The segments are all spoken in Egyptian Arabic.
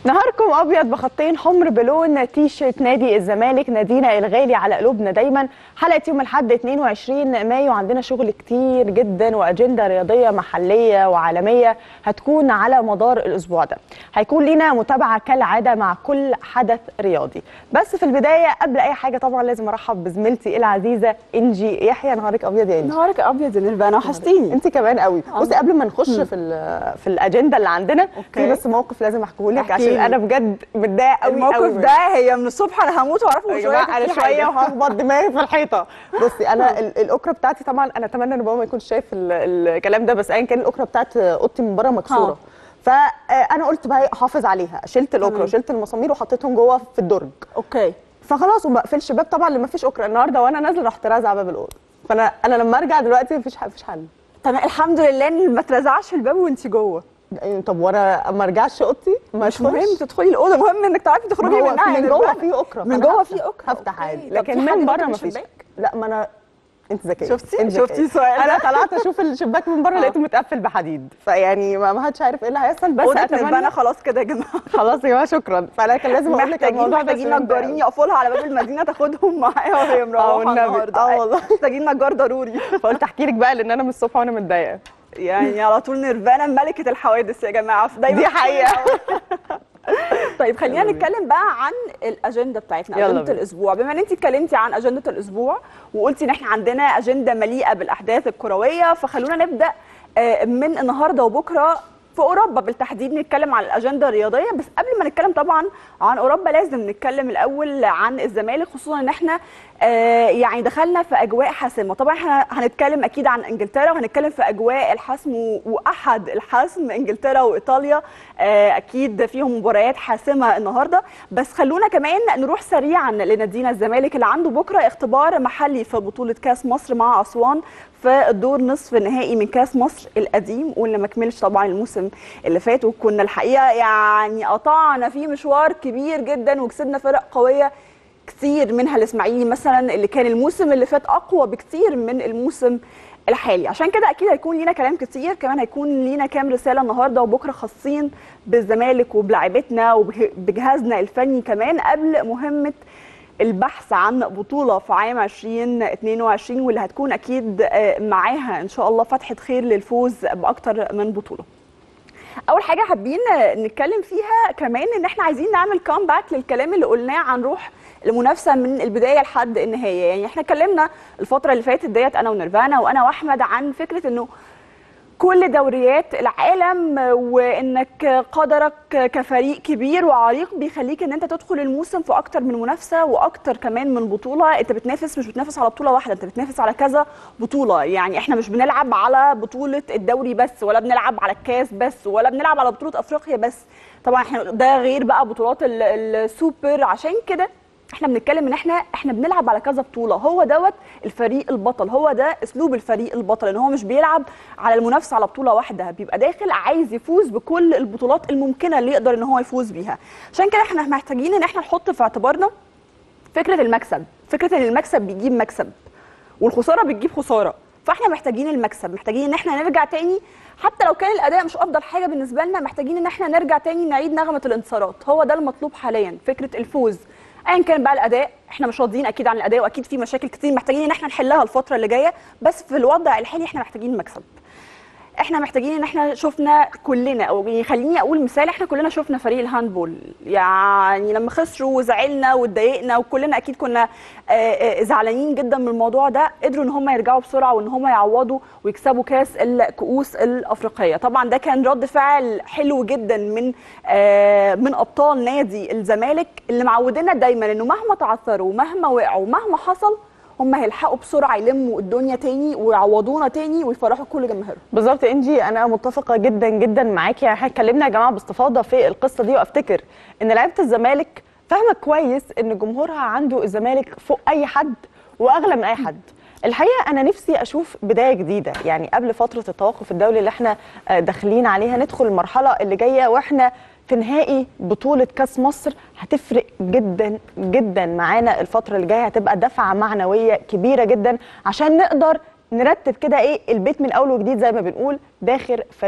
نهاركم ابيض بخطين حمر بلون تي شيرت نادي الزمالك نادينا الغالي على قلوبنا دايما حلقه يوم الاحد 22 مايو عندنا شغل كتير جدا واجنده رياضيه محليه وعالميه هتكون على مدار الاسبوع ده هيكون لينا متابعه كالعاده مع كل حدث رياضي بس في البدايه قبل اي حاجه طبعا لازم ارحب بزميلتي العزيزه انجي يحيى نهارك ابيض يا انجي نهارك ابيض يا نيرفانا وحشتيني انت كمان قوي بصي قبل ما نخش في ال- في الاجنده اللي عندنا في أوكي. بس موقف لازم احكيه لك احكي عشان لي. انا بجد متضايقه قوي الموقف قوي ده هي من الصبح انا هموت واعرفه يا شويه جماعه انا في شويه حاجة. وهخبط دماغي في الحيطه بصي انا ال- الاوكرا بتاعتي طبعا انا اتمنى ان بابا ما يكونش شايف ال- الكلام ده بس ايا كان الاوكرا بتاعت اوضتي من بره مكسوره ها. فانا قلت بقى إيه، احافظ عليها شلت الاوكرا تمام. وشلت المسامير وحطيتهم جوه في الدرج اوكي فخلاص وما بقفلش باب طبعا اللي ما فيش اوكرا النهارده وانا نازله رحت رازعه باب الاوضه فانا انا لما ارجع دلوقتي مفيش ح- مفيش حل تمام الحمد لله ان ما ترزعش في الباب وانت جوه يعني طب وانا اما ارجعش اوضتي ما مش مهم أدخلش؟ تدخلي الاوضه المهم انك تعرفي تخرجي ما هو منها يا من جوه نيرفانا. في اوكرا من فأنا جوه هفتح- في اوكرا هفتح أوكي. عادي طب لكن في حد من بره فتح ما فيش الشباك؟ لا ما انا انت ذكيه شفتي؟ أنت شفتي ذكية. سؤال انا طلعت اشوف الشباك من بره آه. لقيته متقفل بحديد فيعني ما ما حدش عارف ايه اللي هيحصل بس اوضه اتمنى نيرفانا خلاص كده يا جماعه خلاص يا جماعه شكرا فانا كان لازم اقول لك محتاجين الموضوع ده محتاجين عشان نجارين أنت- يقفوا لها على باب المدينه تاخدهم معاها وهي مروحه والنبي. النهارده آه والله. محتاجين نجار ضروري فقلت احكي لك بقى لان انا من الصبح وانا متضايقه يعني على طول نيرفانا ملكه الحوادث يا جماعه دايما دي حقيقه طيب خلينا يلا بينا. نتكلم بقى عن الاجنده بتاعتنا يلا اجنده بينا. الاسبوع بما ان انت اتكلمتي عن اجنده الاسبوع وقلتي ان احنا عندنا اجنده مليئه بالاحداث الكرويه فخلونا نبدا آه، من النهارده وبكره في اوروبا بالتحديد نتكلم عن الاجنده الرياضيه بس قبل ما نتكلم طبعا عن اوروبا لازم نتكلم الاول عن الزمالك خصوصا ان احنا آه، يعني دخلنا في اجواء حاسمه طبعا احنا هنتكلم اكيد عن انجلترا وهنتكلم في اجواء الحسم و- واحد الحسم انجلترا وايطاليا آه، اكيد فيهم مباريات حاسمه النهارده بس خلونا كمان نروح سريعا لنادينا الزمالك اللي عنده بكره اختبار محلي في بطوله كاس مصر مع اسوان في الدور نصف النهائي من كاس مصر القديم واللي ما كملش طبعا الموسم اللي فات وكنا الحقيقه يعني قطعنا فيه مشوار كبير جدا وكسبنا فرق قويه كتير منها الاسماعيلي مثلا اللي كان الموسم اللي فات اقوى بكتير من الموسم الحالي عشان كده اكيد هيكون لينا كلام كتير كمان هيكون لينا كام رساله النهارده وبكره خاصين بالزمالك وبلاعيبتنا وبجهازنا الفني كمان قبل مهمه البحث عن بطوله في عام 2022 واللي هتكون اكيد آه، معاها ان شاء الله فتحه خير للفوز باكتر من بطوله اول حاجه حابين نتكلم فيها كمان ان احنا عايزين نعمل كامباك للكلام اللي قلناه عن روح المنافسه من البدايه لحد النهايه يعني احنا اتكلمنا الفتره اللي فاتت ديت انا ونيرفانا وانا واحمد عن فكره انه كل دوريات العالم وانك قدرك كفريق كبير وعريق بيخليك ان انت تدخل الموسم في اكتر من منافسه واكتر كمان من بطوله انت بتنافس مش بتنافس على بطوله واحده انت بتنافس على كذا بطوله يعني احنا مش بنلعب على بطوله الدوري بس ولا بنلعب على الكاس بس ولا بنلعب على بطوله افريقيا بس طبعا احنا ده غير بقى بطولات ال- السوبر عشان كده احنا بنتكلم ان احنا احنا بنلعب على كذا بطوله هو دوت الفريق البطل هو ده اسلوب الفريق البطل ان هو مش بيلعب على المنافسه على بطوله واحده بيبقى داخل عايز يفوز بكل البطولات الممكنه اللي يقدر ان هو يفوز بيها عشان كده احنا محتاجين ان احنا نحط في اعتبارنا فكره المكسب فكره ان المكسب بيجيب مكسب والخساره بتجيب خساره فاحنا محتاجين المكسب محتاجين ان احنا نرجع تاني حتى لو كان الاداء مش افضل حاجه بالنسبه لنا محتاجين ان احنا نرجع تاني نعيد نغمه الانتصارات هو ده المطلوب حاليا فكره الفوز ايا كان بقى الاداء احنا مش راضيين اكيد عن الاداء واكيد في مشاكل كتير محتاجين ان احنا نحلها الفتره اللي جايه بس في الوضع الحالي احنا محتاجين مكسب احنا محتاجين ان احنا شفنا كلنا او يعني خليني اقول مثال احنا كلنا شفنا فريق الهاندبول يعني لما خسروا وزعلنا واتضايقنا وكلنا اكيد كنا آه، آه، زعلانين جدا من الموضوع ده قدروا ان هم يرجعوا بسرعه وان هم يعوضوا ويكسبوا كاس الكؤوس الافريقيه طبعا ده كان رد فعل حلو جدا من آه، من ابطال نادي الزمالك اللي معودينا دايما انه مهما تعثروا ومهما وقعوا ومهما حصل هم هيلحقوا بسرعه يلموا الدنيا تاني ويعوضونا تاني ويفرحوا كل جماهيرهم بالظبط يا انجي انا متفقه جدا جدا معاكي يعني احنا اتكلمنا يا جماعه باستفاضه في القصه دي وافتكر ان لعيبه الزمالك فاهمه كويس ان جمهورها عنده الزمالك فوق اي حد واغلى من اي حد الحقيقه انا نفسي اشوف بدايه جديده يعني قبل فتره التوقف الدولي اللي احنا آه، داخلين عليها ندخل المرحله اللي جايه واحنا في نهائي بطولة كاس مصر هتفرق جدا جدا معانا الفترة اللي جاية هتبقى دفعة معنوية كبيرة جدا عشان نقدر نرتب كده ايه البيت من اول وجديد زي ما بنقول داخل فريق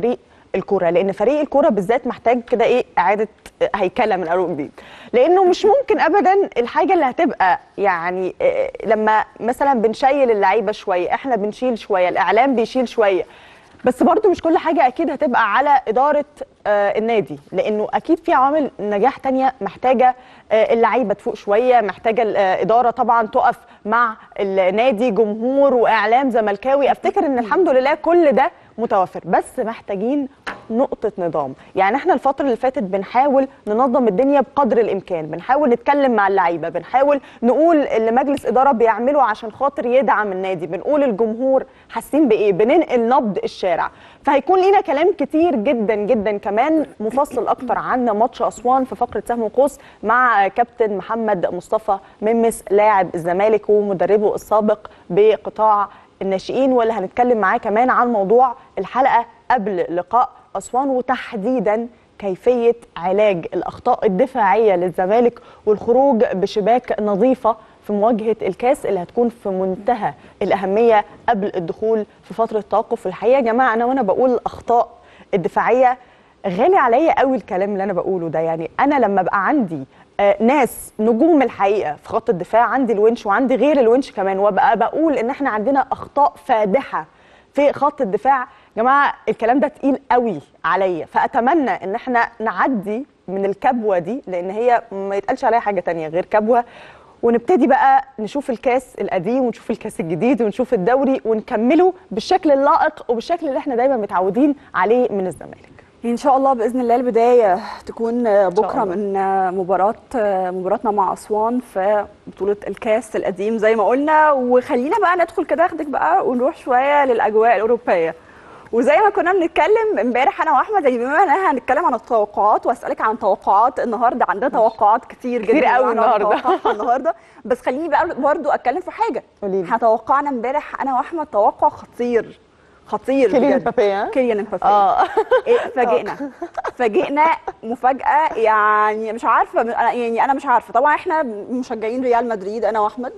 الكوره لان فريق الكوره بالذات محتاج كده ايه اعاده هيكله من اول وجديد لانه مش ممكن ابدا الحاجه اللي هتبقى يعني آه، لما مثلا بنشيل اللعيبه شويه احنا بنشيل شويه الاعلام بيشيل شويه بس برضو مش كل حاجه اكيد هتبقى على اداره آه، النادي لانه اكيد في عوامل نجاح تانية محتاجه آه، اللعيبه تفوق شويه محتاجه الاداره طبعا تقف مع النادي جمهور واعلام زملكاوي افتكر ان الحمد لله كل ده متوفر بس محتاجين نقطة نظام يعني احنا الفترة اللي فاتت بنحاول ننظم الدنيا بقدر الامكان بنحاول نتكلم مع اللعيبة بنحاول نقول اللي مجلس ادارة بيعمله عشان خاطر يدعم النادي بنقول الجمهور حاسين بايه بننقل نبض الشارع فهيكون لينا كلام كتير جدا جدا كمان مفصل اكتر عن ماتش اسوان في فقرة سهم وقوس مع كابتن محمد مصطفى ممس لاعب الزمالك ومدربه السابق بقطاع الناشئين واللي هنتكلم معاه كمان عن موضوع الحلقه قبل لقاء اسوان وتحديدا كيفيه علاج الاخطاء الدفاعيه للزمالك والخروج بشباك نظيفه في مواجهه الكاس اللي هتكون في منتهى الاهميه قبل الدخول في فتره التوقف الحقيقه يا جماعه انا وانا بقول الاخطاء الدفاعيه غالي عليا قوي الكلام اللي انا بقوله ده يعني انا لما بقى عندي آه، ناس نجوم الحقيقه في خط الدفاع عندي الونش وعندي غير الونش كمان وابقى بقول ان احنا عندنا اخطاء فادحه في خط الدفاع يا جماعه الكلام ده تقيل قوي عليا فاتمنى ان احنا نعدي من الكبوه دي لان هي ما يتقالش عليها حاجه تانية غير كبوه ونبتدي بقى نشوف الكاس القديم ونشوف الكاس الجديد ونشوف الدوري ونكمله بالشكل اللائق وبالشكل اللي احنا دايما متعودين عليه من الزمالك ان شاء الله باذن الله البدايه تكون بكره الله. من مباراه مباراتنا مع اسوان في بطوله الكاس القديم زي ما قلنا وخلينا بقى ندخل كده اخدك بقى ونروح شويه للاجواء الاوروبيه وزي ما كنا بنتكلم امبارح انا واحمد يعني بما اننا هنتكلم عن التوقعات واسالك عن توقعات النهارده عندنا توقعات كتير جدا كتير قوي وأنا النهاردة. متوقعها النهارده بس خليني بقى برضو اتكلم في حاجه قوليلي. احنا توقعنا امبارح انا واحمد توقع خطير خطير كيليان بجد. مبابي، ها؟ كيليان مبابي اه إيه، فاجئنا فاجئنا مفاجاه يعني مش عارفه أنا يعني انا مش عارفه طبعا احنا مشجعين ريال مدريد انا واحمد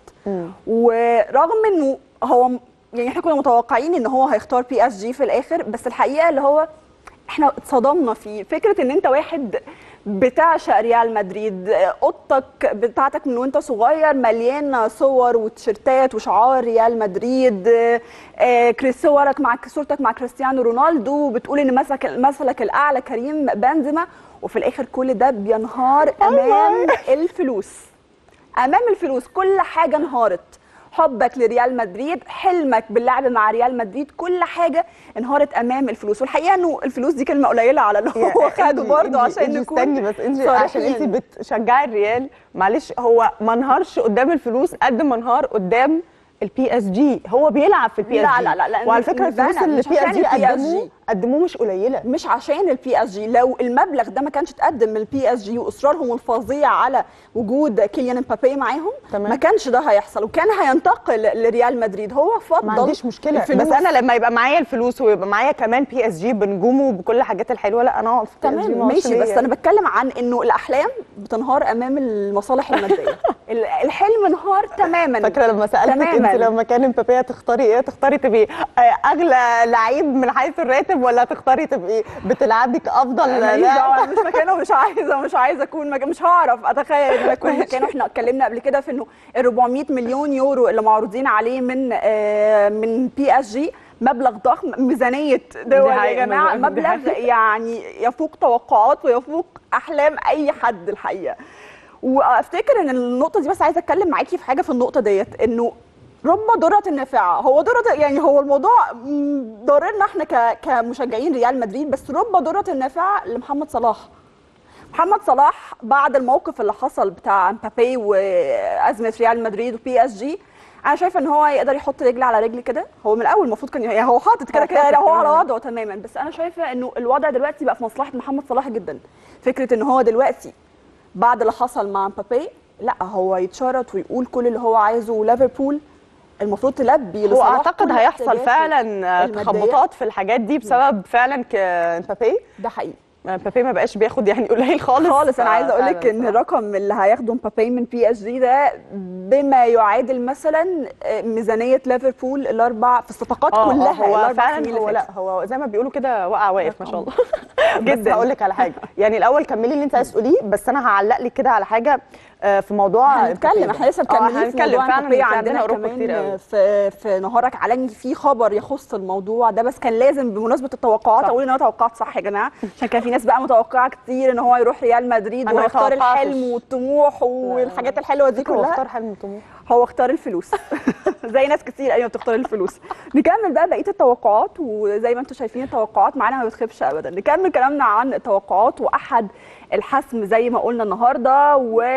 ورغم انه هو يعني احنا كنا متوقعين ان هو هيختار بي اس جي في الاخر بس الحقيقه اللي هو احنا اتصدمنا فيه فكره ان انت واحد بتعشق ريال مدريد اوضتك بتاعتك من وانت صغير مليانه صور وتيشيرتات وشعار ريال مدريد آه، كريس صورك مع صورتك مع كريستيانو رونالدو بتقول ان مثلك مثلك الاعلى كريم بنزيما وفي الاخر كل ده بينهار امام الفلوس امام الفلوس كل حاجه انهارت حبك لريال مدريد حلمك باللعب مع ريال مدريد كل حاجه انهارت امام الفلوس والحقيقه انه الفلوس دي كلمه قليله على اللي هو خده برضه عشان نكون استني بس انت عشان انت صريحين. بتشجعي الريال معلش هو ما انهارش قدام الفلوس قد ما انهار قدام البي اس جي هو بيلعب في البي اس لا، جي لا، لا، لا، وعلى مش- فكره مش ده الفلوس أنا، اللي مش البي اس عشان جي ال PSG. قدموه قدموه مش قليله مش عشان البي اس جي لو المبلغ ده ما كانش اتقدم من البي اس جي واصرارهم الفظيع على وجود كيليان امبابي معاهم تمام. ما كانش ده هيحصل وكان هينتقل لريال مدريد هو فضل ما عنديش مشكله الفلوس. بس انا لما يبقى معايا الفلوس ويبقى معايا كمان بي اس جي بنجومه وبكل الحاجات الحلوه لا انا اقعد في PSG، ما تمام أقعدش ماشي ليه بس يعني. انا بتكلم عن انه الاحلام بتنهار امام المصالح الماديه ال- الحلم انهار تماما فاكره لما سالتك تماماً. انت لما كان امبابي هتختاري ايه تختاري تبقي آه، اغلى لعيب من حيث الراتب ولا تختاري تبقي بتلعبي كافضل ماليش لاعب دعوه مش مكانه مش عايزه مش عايزه اكون مكان مش هعرف اتخيل ان أنا اكون مكانه احنا اتكلمنا قبل كده في انه ال 400 مليون يورو اللي معروضين عليه من آه، من بي اس جي مبلغ ضخم ميزانيه دول يا حقيقة، جماعه دي مبلغ حقيقة. يعني يفوق توقعات ويفوق احلام اي حد الحقيقه وافتكر ان النقطه دي بس عايزه اتكلم معاكي في حاجه في النقطه ديت انه رب ضرة نافعة هو ضرة يعني هو الموضوع م، ضررنا احنا ك- كمشجعين ريال مدريد بس رب ضرة نافعة لمحمد صلاح محمد صلاح بعد الموقف اللي حصل بتاع مبابي وازمه ريال مدريد وبي اس جي انا شايفه ان هو يقدر يحط رجل على رجل كده هو من الاول المفروض كان يعني هو حاطط كده هو كده حاطط هو على تماماً. وضعه تماما بس انا شايفه انه الوضع دلوقتي بقى في مصلحه محمد صلاح جدا فكره ان هو دلوقتي بعد اللي حصل مع مبابي لا هو يتشرط ويقول كل اللي هو عايزه وليفربول المفروض تلبي هو لصلاح اعتقد كل هيحصل احتياجاته فعلا المادية. تخبطات في الحاجات دي بسبب فعلا ك- امبابي ده حقيقي مبابي ما بقاش بياخد يعني قليل خالص خالص انا عايزه اقول لك فعلاً ان صراحة. الرقم اللي هياخده مبابي من بي اس جي ده بما يعادل مثلا آه، ميزانيه ليفربول الاربع في الصفقات اه كلها آه، هو الأربع سنين فعلا اللي هو فاتت. لا هو زي ما بيقولوا كده وقع واقف ما شاء الله جداً. جدا هقول لك على حاجه يعني الاول كملي اللي انت عايز تقوليه بس انا هعلق لك كده على حاجه آه، في موضوع هنتكلم مبابي احنا لسه ده. آه، مكملين في هنتكلم موضوع فعلا مبابي في عندنا اوروبا كتير كمان قوي في في نهارك علني في خبر يخص الموضوع ده بس كان لازم بمناسبه التوقعات صح. اقول ان انا توقعت صح يا جماعه عشان كان في ناس بقى متوقعه كتير ان هو يروح ريال مدريد أنا ما ويختار توقعتش. الحلم والطموح والحاجات الحلوه دي فكرة كلها واختار حلم وطموح هو اختار الفلوس زي ناس كتير ايوه بتختار الفلوس نكمل بقى بقيه التوقعات وزي ما انتم شايفين التوقعات معانا ما بتخيبش ابدا نكمل كلامنا عن التوقعات واحد الحسم زي ما قلنا النهارده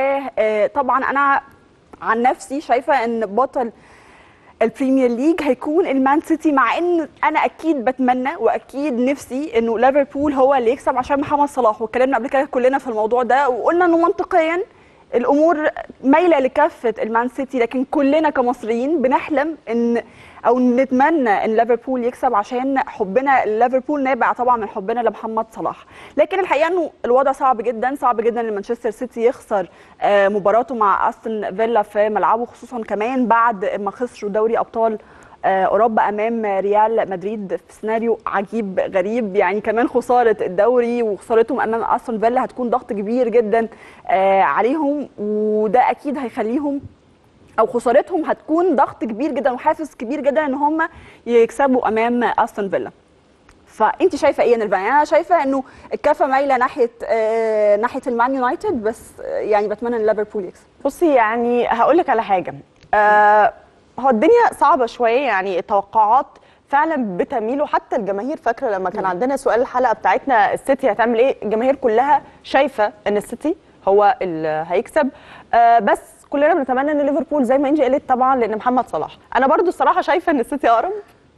وطبعا انا عن نفسي شايفه ان بطل البريمير ليج هيكون المان سيتي مع ان انا اكيد بتمنى واكيد نفسي انه ليفربول هو اللي يكسب عشان محمد صلاح واتكلمنا قبل كده كلنا في الموضوع ده وقلنا انه منطقيا الامور مايله لكافه المان سيتي لكن كلنا كمصريين بنحلم ان او نتمنى ان ليفربول يكسب عشان حبنا ليفربول نابع طبعا من حبنا لمحمد صلاح لكن الحقيقه انه الوضع صعب جدا صعب جدا ان مانشستر سيتي يخسر آه، مباراته مع استون فيلا في ملعبه خصوصا كمان بعد ما خسروا دوري ابطال آه، اوروبا امام ريال مدريد في سيناريو عجيب غريب يعني كمان خساره الدوري وخسارتهم امام استون فيلا هتكون ضغط كبير جدا آه، عليهم وده اكيد هيخليهم او خسارتهم هتكون ضغط كبير جدا وحافز كبير جدا ان هم يكسبوا امام استون فيلا فانت شايفه ايه يا نيرفانا يعني انا شايفه انه الكفه مايله ناحيه آه ناحيه المان يونايتد بس آه يعني بتمنى ان ليفربول يكسب بصي يعني هقول لك على حاجه آه هو الدنيا صعبه شويه يعني التوقعات فعلا بتميل وحتى الجماهير فاكره لما كان عندنا سؤال الحلقه بتاعتنا السيتي هتعمل ايه الجماهير كلها شايفه ان السيتي هو اللي هيكسب آه بس كلنا بنتمنى ان ليفربول زي ما انجي قالت طبعا لان محمد صلاح انا برضو الصراحه شايفه ان السيتي اقرب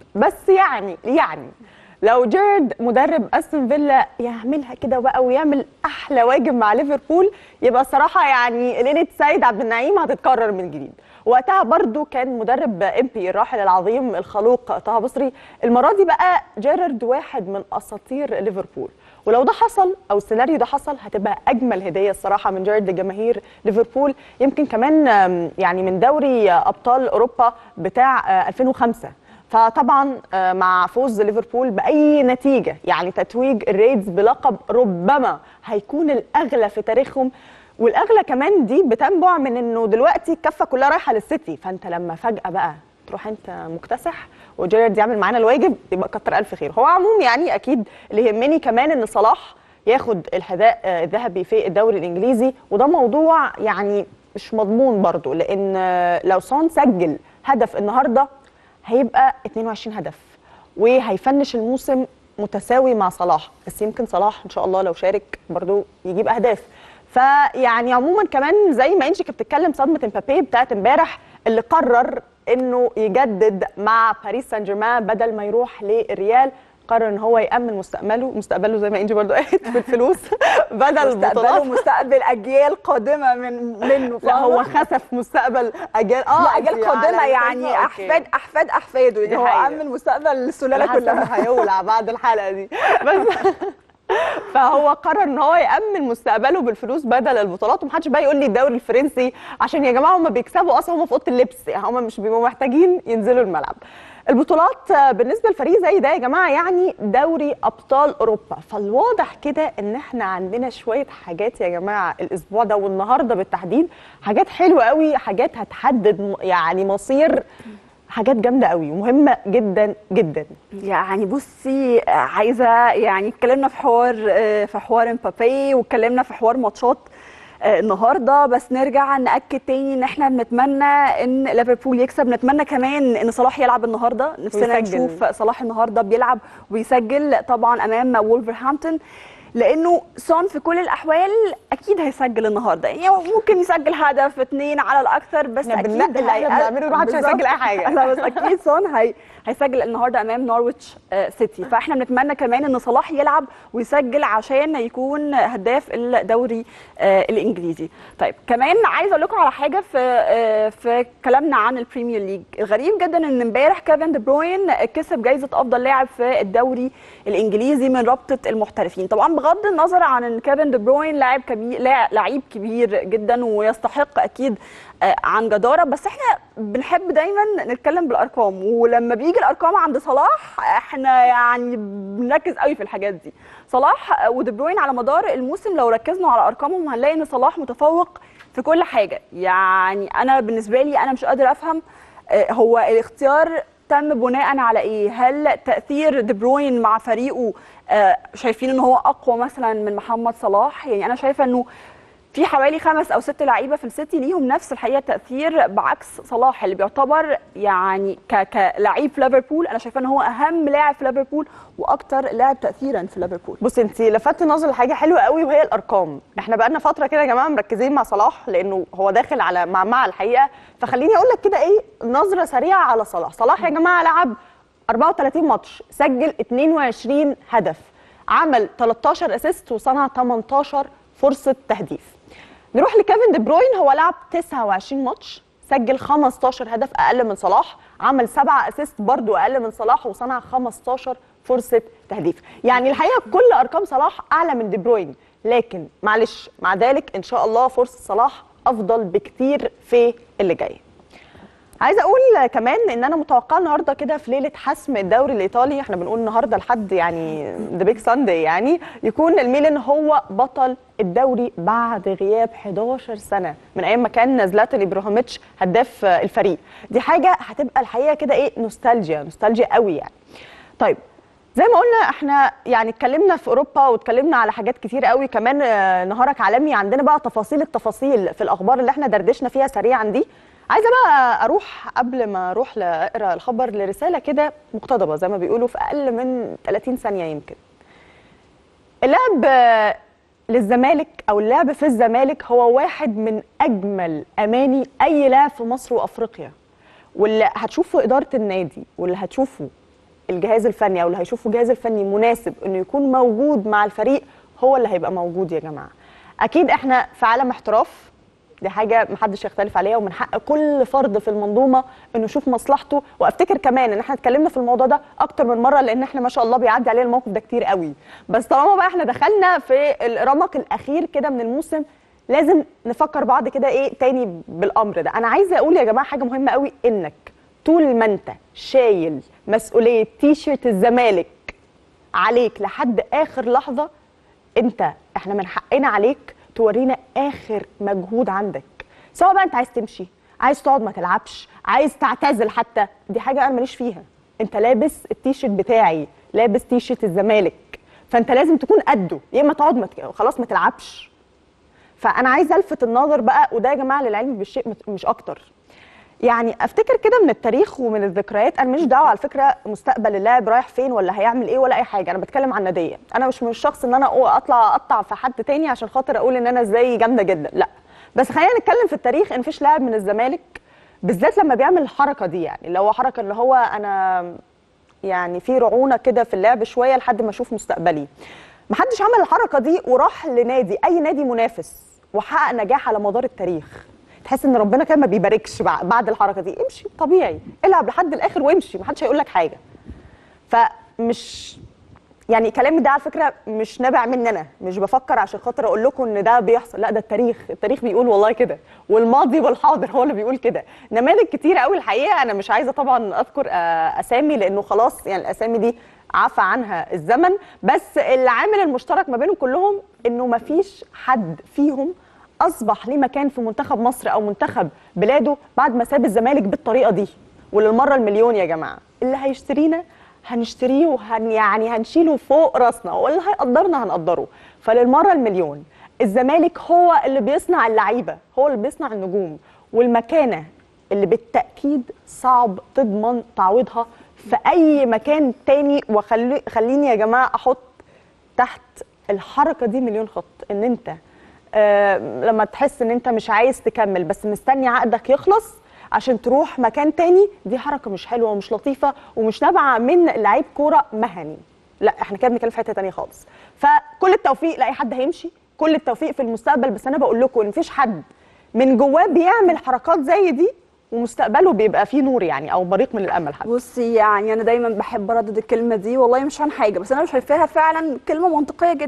بس يعني يعني لو جيرد مدرب استون فيلا يعملها كده بقى ويعمل احلى واجب مع ليفربول يبقى الصراحه يعني ليله سيد عبد النعيم هتتكرر من جديد وقتها برضو كان مدرب امبي الراحل العظيم الخلوق طه بصري المره دي بقى جيرارد واحد من اساطير ليفربول ولو ده حصل او السيناريو ده حصل هتبقى اجمل هديه الصراحه من جيرارد لجماهير ليفربول يمكن كمان آم، يعني من دوري ابطال اوروبا بتاع آه، 2005 فطبعا آه، مع فوز ليفربول باي نتيجه يعني تتويج الريدز بلقب ربما هيكون الاغلى في تاريخهم والاغلى كمان دي بتنبع من انه دلوقتي الكفه كلها رايحه للسيتي فانت لما فجاه بقى تروح انت مكتسح وجيرارد يعمل معانا الواجب يبقى كتر الف خير هو عموم يعني اكيد اللي يهمني كمان ان صلاح ياخد الحذاء آه، الذهبي في الدوري الانجليزي وده موضوع يعني مش مضمون برضو لان آه، لو سون سجل هدف النهارده هيبقى 22 هدف وهيفنش الموسم متساوي مع صلاح بس يمكن صلاح ان شاء الله لو شارك برضو يجيب اهداف فيعني عموما كمان زي ما انجي كانت بتتكلم صدمه امبابي بتاعت امبارح اللي قرر انه يجدد مع باريس سان جيرمان بدل ما يروح للريال قرر ان هو يامن مستقبله مستقبله زي ما انجي برضو قالت بالفلوس بدل مستقبله بطولات مستقبل اجيال قادمه من منه لا هو فاهمة؟ خسف مستقبل اجيال اه لا اجيال قادمه على يعني أساسها، احفاد أوكي. احفاد احفاده دي يعني هو حقيقة. امن مستقبل السلاله الحسن كلها هيولع بعد الحلقه دي بس فهو قرر ان هو يامن مستقبله بالفلوس بدل البطولات ومحدش بقى يقول لي الدوري الفرنسي عشان يا جماعه هم بيكسبوا اصلا هم في اوضه اللبس يعني هم مش بيبقوا محتاجين ينزلوا الملعب البطولات آه، بالنسبه لفريق زي ده يا جماعه يعني دوري ابطال اوروبا فالواضح كده ان احنا عندنا شويه حاجات يا جماعه الاسبوع ده والنهارده بالتحديد حاجات حلوه قوي حاجات هتحدد م- يعني مصير حاجات جامده قوي ومهمه جدا جدا يعني بصي آه، عايزه يعني اتكلمنا في حوار آه، في حوار امبابي واتكلمنا في حوار ماتشات آه، النهارده بس نرجع ناكد تاني ان احنا بنتمنى ان ليفربول يكسب نتمنى كمان ان صلاح يلعب النهارده نفسنا ويسجل. نشوف صلاح النهارده بيلعب ويسجل طبعا امام وولفرهامبتون لانه سون في كل الاحوال اكيد هيسجل النهارده يعني هو ممكن يسجل هدف اتنين على الاكثر بس احنا اكيد بننقي اللي احنا هي- بنعمله، محدش بالظبط. هيسجل أي حاجة. لا بس اكيد سون هي هيسجل النهارده امام نورويتش آه، سيتي فاحنا بنتمنى كمان ان صلاح يلعب ويسجل عشان يكون هداف الدوري آه، الانجليزي طيب كمان عايزه اقول لكم على حاجه في آه، في كلامنا عن البريمير ليج الغريب جدا ان امبارح كيفن دي بروين كسب جائزه افضل لاعب في الدوري الانجليزي من رابطه المحترفين طبعا بغض النظر عن ان كيفن دي بروين لاعب كبير لا- لعيب كبير جدا ويستحق اكيد آه، عن جداره بس احنا بنحب دايما نتكلم بالارقام ولما بيجي الارقام عند صلاح احنا يعني بنركز قوي في الحاجات دي صلاح آه، ودي بروين على مدار الموسم لو ركزنا على ارقامهم هنلاقي ان صلاح متفوق في كل حاجه يعني انا بالنسبه لي انا مش قادره افهم آه، هو الاختيار تم بناء على ايه؟ هل تاثير دي بروين مع فريقه آه، شايفين ان هو اقوى مثلا من محمد صلاح؟ يعني انا شايفه انه في حوالي خمس او ست لعيبه في السيتي ليهم نفس الحقيقه تاثير بعكس صلاح اللي بيعتبر يعني ك كلعيب في ليفربول انا شايفه ان هو اهم لاعب في ليفربول واكتر لاعب تاثيرا في ليفربول. بصي انت لفتت نظر لحاجه حلوه قوي وهي الارقام احنا بقالنا فتره كده يا جماعه مركزين مع صلاح لانه هو داخل على مع مع الحقيقه فخليني اقول لك كده ايه نظره سريعه على صلاح صلاح يا جماعه لعب 34 ماتش سجل 22 هدف عمل 13 اسيست وصنع 18 فرصه تهديف نروح لكيفن دي بروين هو لعب 29 ماتش سجل 15 هدف اقل من صلاح عمل 7 اسيست برضو اقل من صلاح وصنع 15 فرصه تهديف يعني الحقيقه كل ارقام صلاح اعلى من دي بروين لكن معلش مع ذلك ان شاء الله فرصه صلاح افضل بكتير في اللي جاي عايزه اقول كمان ان انا متوقعه النهارده كده في ليله حسم الدوري الايطالي احنا بنقول النهارده لحد يعني ذا بيج ساندي يعني يكون الميلان هو بطل الدوري بعد غياب 11 سنه من ايام ما كان زلاتان ابراهيموفيتش هداف الفريق دي حاجه هتبقى الحقيقه كده ايه نوستالجيا نوستالجيا قوي يعني طيب زي ما قلنا احنا يعني اتكلمنا في اوروبا واتكلمنا على حاجات كتير قوي كمان آه، نهارك عالمي عندنا بقى تفاصيل التفاصيل في الاخبار اللي احنا دردشنا فيها سريعا دي عايزه بقى اروح قبل ما اروح لاقرا الخبر لرساله كده مقتضبه زي ما بيقولوا في اقل من 30 ثانيه يمكن اللعب آه، للزمالك او اللعب في الزمالك هو واحد من اجمل اماني اي لاعب في مصر وافريقيا واللي هتشوفه اداره النادي واللي هتشوفه الجهاز الفني او اللي هيشوفه الجهاز الفني مناسب انه يكون موجود مع الفريق هو اللي هيبقى موجود يا جماعه اكيد احنا في عالم احتراف دي حاجه محدش يختلف عليها ومن حق كل فرد في المنظومه انه يشوف مصلحته وافتكر كمان ان احنا اتكلمنا في الموضوع ده اكتر من مره لان احنا ما شاء الله بيعدي علينا الموقف ده كتير قوي بس طالما بقى احنا دخلنا في الرمق الاخير كده من الموسم لازم نفكر بعض كده ايه تاني بالامر ده انا عايزه اقول يا جماعه حاجه مهمه قوي انك طول ما انت شايل مسؤوليه تيشيرت الزمالك عليك لحد اخر لحظه انت احنا من حقنا عليك تورينا اخر مجهود عندك سواء بقى انت عايز تمشي عايز تقعد ما تلعبش عايز تعتزل حتى دي حاجه انا ماليش فيها انت لابس التيشيرت بتاعي لابس تيشيرت الزمالك فانت لازم تكون قده يا اما تقعد ما ت- خلاص ما تلعبش فانا عايزه الفت النظر بقى وده يا جماعه للعلم بالشيء مت- مش اكتر يعني افتكر كده من التاريخ ومن الذكريات انا مش دعوه على فكره مستقبل اللاعب رايح فين ولا هيعمل ايه ولا اي حاجه انا بتكلم عن ناديه انا مش من الشخص ان انا أقو- اطلع اقطع في حد تاني عشان خاطر اقول ان انا ازاي جامده جدا لا بس خلينا نتكلم في التاريخ ان فيش لاعب من الزمالك بالذات لما بيعمل الحركه دي يعني اللي هو حركه اللي هو انا يعني في رعونه كده في اللعب شويه لحد ما اشوف مستقبلي محدش عمل الحركه دي وراح لنادي اي نادي منافس وحقق نجاح على مدار التاريخ تحس ان ربنا كان ما بيباركش بع- بعد الحركه دي امشي طبيعي العب لحد الاخر وامشي محدش هيقول لك حاجه فمش يعني كلامي ده على فكره مش نابع مني انا مش بفكر عشان خاطر اقول لكم ان ده بيحصل لا ده التاريخ التاريخ بيقول والله كده والماضي والحاضر هو اللي بيقول كده نماذج كتير قوي الحقيقه انا مش عايزه طبعا اذكر آه، اسامي لانه خلاص يعني الاسامي دي عفى عنها الزمن بس العامل المشترك ما بينهم كلهم انه ما فيش حد فيهم اصبح ليه مكان في منتخب مصر او منتخب بلاده بعد ما ساب الزمالك بالطريقه دي وللمره المليون يا جماعه اللي هيشترينا هنشتريه وهن يعني هنشيله فوق راسنا واللي هيقدرنا هنقدره فللمره المليون الزمالك هو اللي بيصنع اللعيبه هو اللي بيصنع النجوم والمكانه اللي بالتاكيد صعب تضمن تعويضها في اي مكان تاني وخلي خليني يا جماعه احط تحت الحركه دي مليون خط ان انت آه لما تحس ان انت مش عايز تكمل بس مستني عقدك يخلص عشان تروح مكان تاني دي حركه مش حلوه ومش لطيفه ومش نابعه من لعيب كوره مهني لا احنا كده بنتكلم في حته تانيه خالص فكل التوفيق لاي حد هيمشي كل التوفيق في المستقبل بس انا بقول لكم ان مفيش حد من جواه بيعمل حركات زي دي ومستقبله بيبقى فيه نور يعني او بريق من الامل حتى بصي يعني انا دايما بحب اردد الكلمه دي والله مش عن حاجه بس انا شايفاها فعلا كلمه منطقيه جدا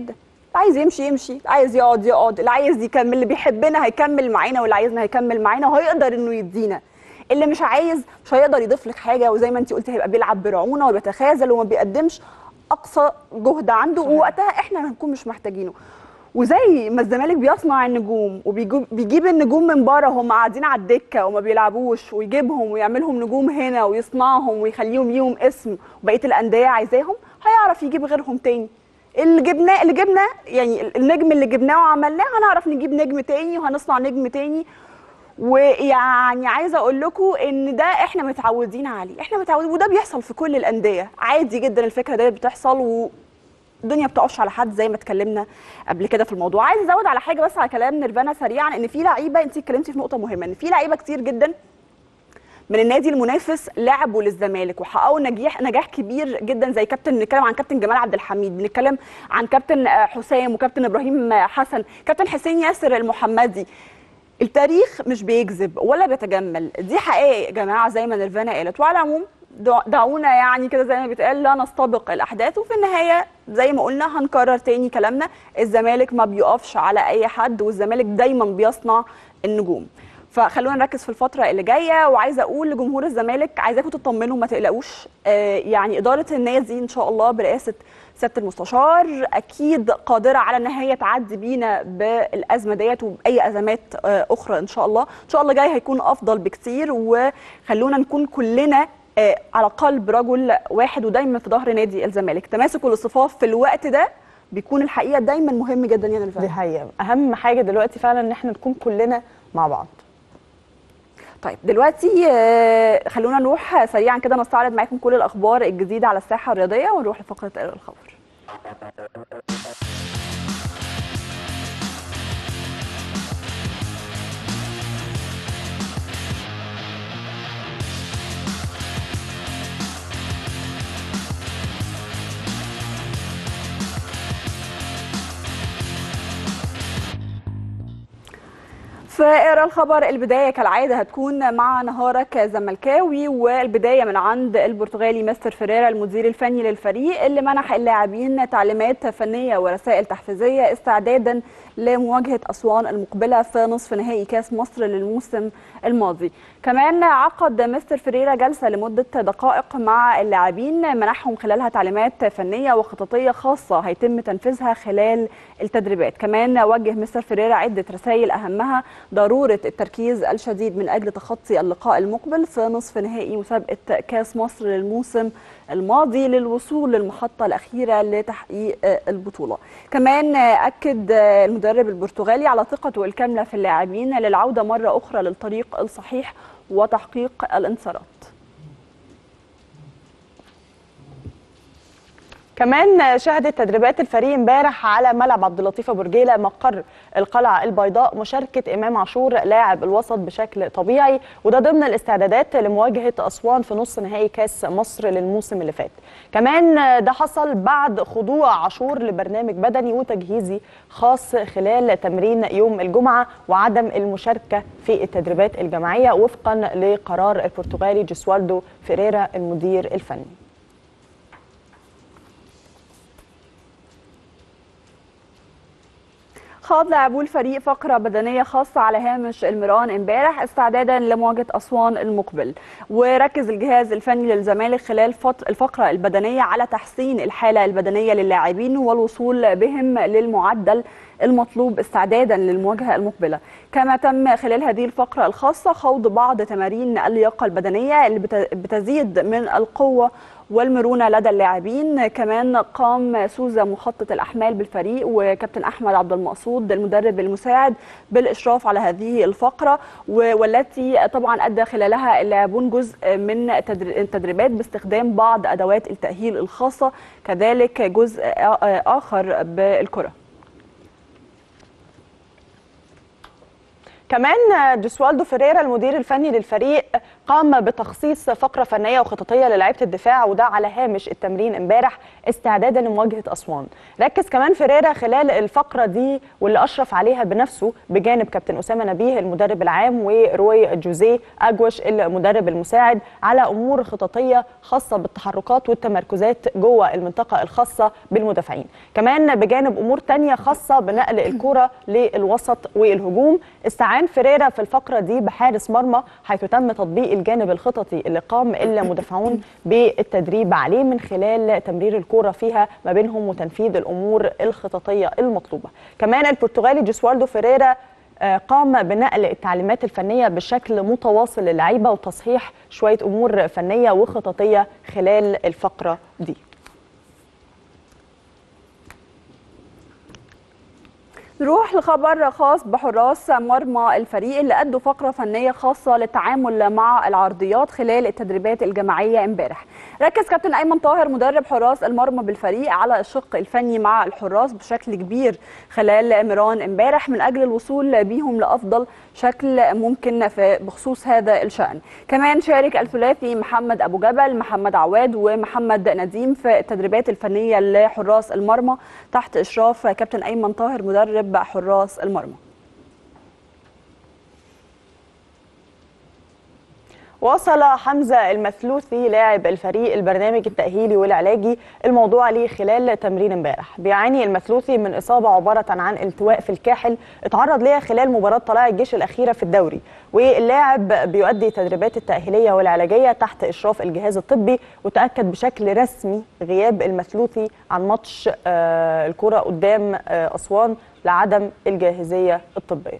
عايز يمشي يمشي عايز يقعد يقعد اللي عايز يكمل اللي بيحبنا هيكمل معانا واللي عايزنا هيكمل معانا وهيقدر انه يدينا اللي مش عايز مش هيقدر يضيف لك حاجه وزي ما انت قلتي هيبقى بيلعب برعونه وبيتخاذل وما بيقدمش اقصى جهد عنده ووقتها احنا هنكون مش محتاجينه وزي ما الزمالك بيصنع النجوم وبيجيب النجوم من بره هم قاعدين على الدكه وما بيلعبوش ويجيبهم ويعملهم نجوم هنا ويصنعهم ويخليهم ليهم اسم وبقيه الانديه عايزاهم هيعرف يجيب غيرهم تاني اللي جبناه اللي جبناه يعني النجم اللي جبناه وعملناه هنعرف نجيب نجم تاني وهنصنع نجم تاني ويعني عايزه اقول لكم ان ده احنا متعودين عليه احنا متعودين وده بيحصل في كل الانديه عادي جدا الفكره دي بتحصل و الدنيا بتقفش على حد زي ما اتكلمنا قبل كده في الموضوع عايز ازود على حاجه بس على كلام نيرفانا سريعا ان في لعيبه انت اتكلمتي في نقطه مهمه ان في لعيبه كتير جدا من النادي المنافس لعبوا للزمالك وحققوا نجاح نجاح كبير جدا زي كابتن بنتكلم عن كابتن جمال عبد الحميد بنتكلم عن كابتن حسام وكابتن ابراهيم حسن كابتن حسين ياسر المحمدي التاريخ مش بيكذب ولا بيتجمل دي حقائق يا جماعه زي ما نيرفانا قالت وعلى العموم دعونا يعني كده زي ما بيتقال لا نستبق الاحداث وفي النهايه زي ما قلنا هنكرر تاني كلامنا الزمالك ما بيقفش على اي حد والزمالك دايما بيصنع النجوم فخلونا نركز في الفتره اللي جايه وعايزه اقول لجمهور الزمالك عايزاكم تطمنوا ما تقلقوش آه يعني اداره النادي ان شاء الله برئاسه سياده المستشار اكيد قادره على ان هي تعدي بينا بالازمه ديت وباي ازمات آه اخرى ان شاء الله ان شاء الله جاي هيكون افضل بكتير وخلونا نكون كلنا آه على قلب رجل واحد ودايما في ظهر نادي الزمالك تماسك الاصطفاف في الوقت ده بيكون الحقيقه دايما مهم جدا يا دي حقيقه اهم حاجه دلوقتي فعلا ان احنا نكون كلنا مع بعض طيب دلوقتي خلونا نروح سريعا كده نستعرض معاكم كل الاخبار الجديده على الساحه الرياضيه ونروح لفقره الخبر فاقرا الخبر البدايه كالعاده هتكون مع نهارك زملكاوي والبدايه من عند البرتغالي مستر فيريرا المدير الفني للفريق اللي منح اللاعبين تعليمات فنيه ورسائل تحفيزيه استعدادا لمواجهه اسوان المقبله في نصف نهائي كاس مصر للموسم الماضي. كمان عقد مستر فيريرا جلسه لمده دقائق مع اللاعبين منحهم خلالها تعليمات فنيه وخططيه خاصه هيتم تنفيذها خلال التدريبات. كمان وجه مستر فيريرا عده رسائل اهمها ضروره التركيز الشديد من اجل تخطي اللقاء المقبل في نصف نهائي مسابقه كاس مصر للموسم الماضي للوصول للمحطة الأخيرة لتحقيق البطولة كمان أكد المدرب البرتغالي على ثقته الكاملة في اللاعبين للعودة مرة أخرى للطريق الصحيح وتحقيق الانتصارات كمان شهدت تدريبات الفريق امبارح على ملعب عبد اللطيف ابو رجيله مقر القلعه البيضاء مشاركه امام عاشور لاعب الوسط بشكل طبيعي وده ضمن الاستعدادات لمواجهه اسوان في نص نهائي كاس مصر للموسم اللي فات. كمان ده حصل بعد خضوع عاشور لبرنامج بدني وتجهيزي خاص خلال تمرين يوم الجمعه وعدم المشاركه في التدريبات الجماعيه وفقا لقرار البرتغالي جيسوالدو فيريرا المدير الفني. خاض لاعبو الفريق فقره بدنيه خاصه على هامش الميران امبارح استعدادا لمواجهه اسوان المقبل وركز الجهاز الفني للزمالك خلال الفقره البدنيه على تحسين الحاله البدنيه للاعبين والوصول بهم للمعدل المطلوب استعدادا للمواجهه المقبله كما تم خلال هذه الفقره الخاصه خوض بعض تمارين اللياقه البدنيه اللي بتزيد من القوه والمرونه لدى اللاعبين كمان قام سوزا مخطط الاحمال بالفريق وكابتن احمد عبد المقصود المدرب المساعد بالاشراف على هذه الفقره والتي طبعا ادى خلالها اللاعبون جزء من التدريبات باستخدام بعض ادوات التاهيل الخاصه كذلك جزء اخر بالكره كمان جوسوالدو فيريرا المدير الفني للفريق قام بتخصيص فقره فنيه وخططيه للاعيبه الدفاع وده على هامش التمرين امبارح استعدادا لمواجهه اسوان ركز كمان فيريرا خلال الفقره دي واللي اشرف عليها بنفسه بجانب كابتن اسامه نبيه المدرب العام وروي جوزيه اجوش المدرب المساعد على امور خططيه خاصه بالتحركات والتمركزات جوه المنطقه الخاصه بالمدافعين كمان بجانب امور تانية خاصه بنقل الكره للوسط والهجوم استعان فيريرا في الفقره دي بحارس مرمى حيث تم تطبيق الجانب الخططي اللي قام المدافعون بالتدريب عليه من خلال تمرير الكره فيها ما بينهم وتنفيذ الامور الخططيه المطلوبه كمان البرتغالي جوسوالدو فيريرا قام بنقل التعليمات الفنيه بشكل متواصل للعيبه وتصحيح شويه امور فنيه وخططيه خلال الفقره دي نروح لخبر خاص بحراس مرمى الفريق اللي أدوا فقرة فنية خاصة للتعامل مع العرضيات خلال التدريبات الجماعية امبارح ركز كابتن أيمن طاهر مدرب حراس المرمى بالفريق على الشق الفني مع الحراس بشكل كبير خلال ميران امبارح من أجل الوصول بيهم لأفضل شكل ممكن في بخصوص هذا الشأن كمان شارك الثلاثي محمد أبو جبل محمد عواد ومحمد نديم في التدريبات الفنية لحراس المرمى تحت إشراف كابتن أيمن طاهر مدرب حراس المرمى وصل حمزة المثلوثي لاعب الفريق البرنامج التأهيلي والعلاجي الموضوع ليه خلال تمرين امبارح بيعاني المثلوثي من إصابة عبارة عن التواء في الكاحل اتعرض ليها خلال مباراة طلائع الجيش الأخيرة في الدوري واللاعب بيؤدي تدريبات التأهيلية والعلاجية تحت إشراف الجهاز الطبي وتأكد بشكل رسمي غياب المثلوثي عن ماتش الكرة قدام أسوان لعدم الجاهزية الطبية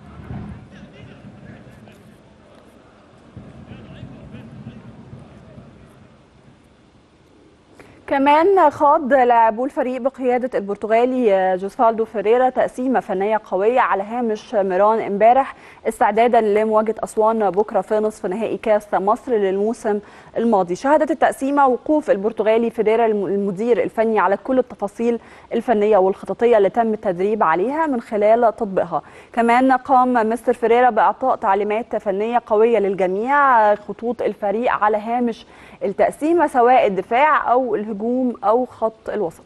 كمان خاض لاعبو الفريق بقيادة البرتغالي جوسفالدو فيريرا تقسيمة فنية قوية على هامش ميران امبارح استعدادا لمواجهة أسوان بكرة في نصف نهائي كاس مصر للموسم الماضي شهدت التقسيمة وقوف البرتغالي فيريرا المدير الفني على كل التفاصيل الفنية والخططية اللي تم التدريب عليها من خلال تطبيقها كمان قام مستر فيريرا بإعطاء تعليمات فنية قوية للجميع خطوط الفريق على هامش التقسيمة سواء الدفاع أو الهجوم أو خط الوسط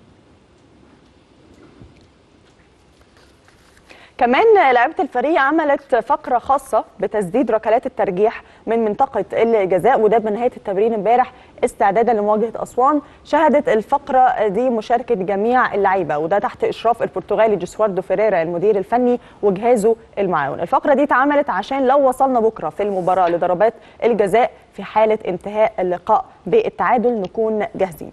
كمان لعيبه الفريق عملت فقره خاصه بتسديد ركلات الترجيح من منطقه الجزاء وده بنهايه التمرين امبارح استعدادا لمواجهه اسوان شهدت الفقره دي مشاركه جميع اللعيبه وده تحت اشراف البرتغالي جوسواردو فيريرا المدير الفني وجهازه المعاون الفقره دي اتعملت عشان لو وصلنا بكره في المباراه لضربات الجزاء في حاله انتهاء اللقاء بالتعادل نكون جاهزين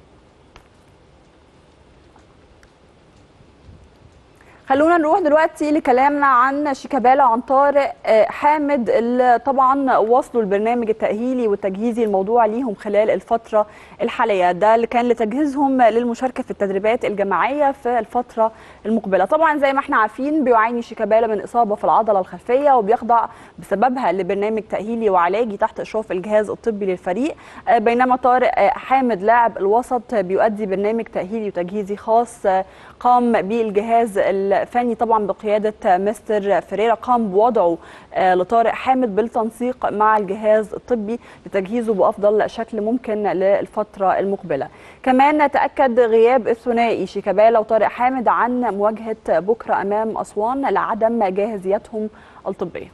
خلونا نروح دلوقتي لكلامنا عن شيكابالا عن طارق حامد اللي طبعا وصلوا البرنامج التأهيلي والتجهيزي الموضوع ليهم خلال الفترة الحالية ده اللي كان لتجهيزهم للمشاركة في التدريبات الجماعية في الفترة المقبلة طبعا زي ما احنا عارفين بيعاني شيكابالا من إصابة في العضلة الخلفية وبيخضع بسببها لبرنامج تأهيلي وعلاجي تحت إشراف الجهاز الطبي للفريق بينما طارق حامد لاعب الوسط بيؤدي برنامج تأهيلي وتجهيزي خاص قام به الجهاز الفني طبعا بقياده مستر فريرا قام بوضعه لطارق حامد بالتنسيق مع الجهاز الطبي لتجهيزه بافضل شكل ممكن للفتره المقبله. كمان تاكد غياب الثنائي شيكابالا وطارق حامد عن مواجهه بكره امام اسوان لعدم جاهزيتهم الطبيه.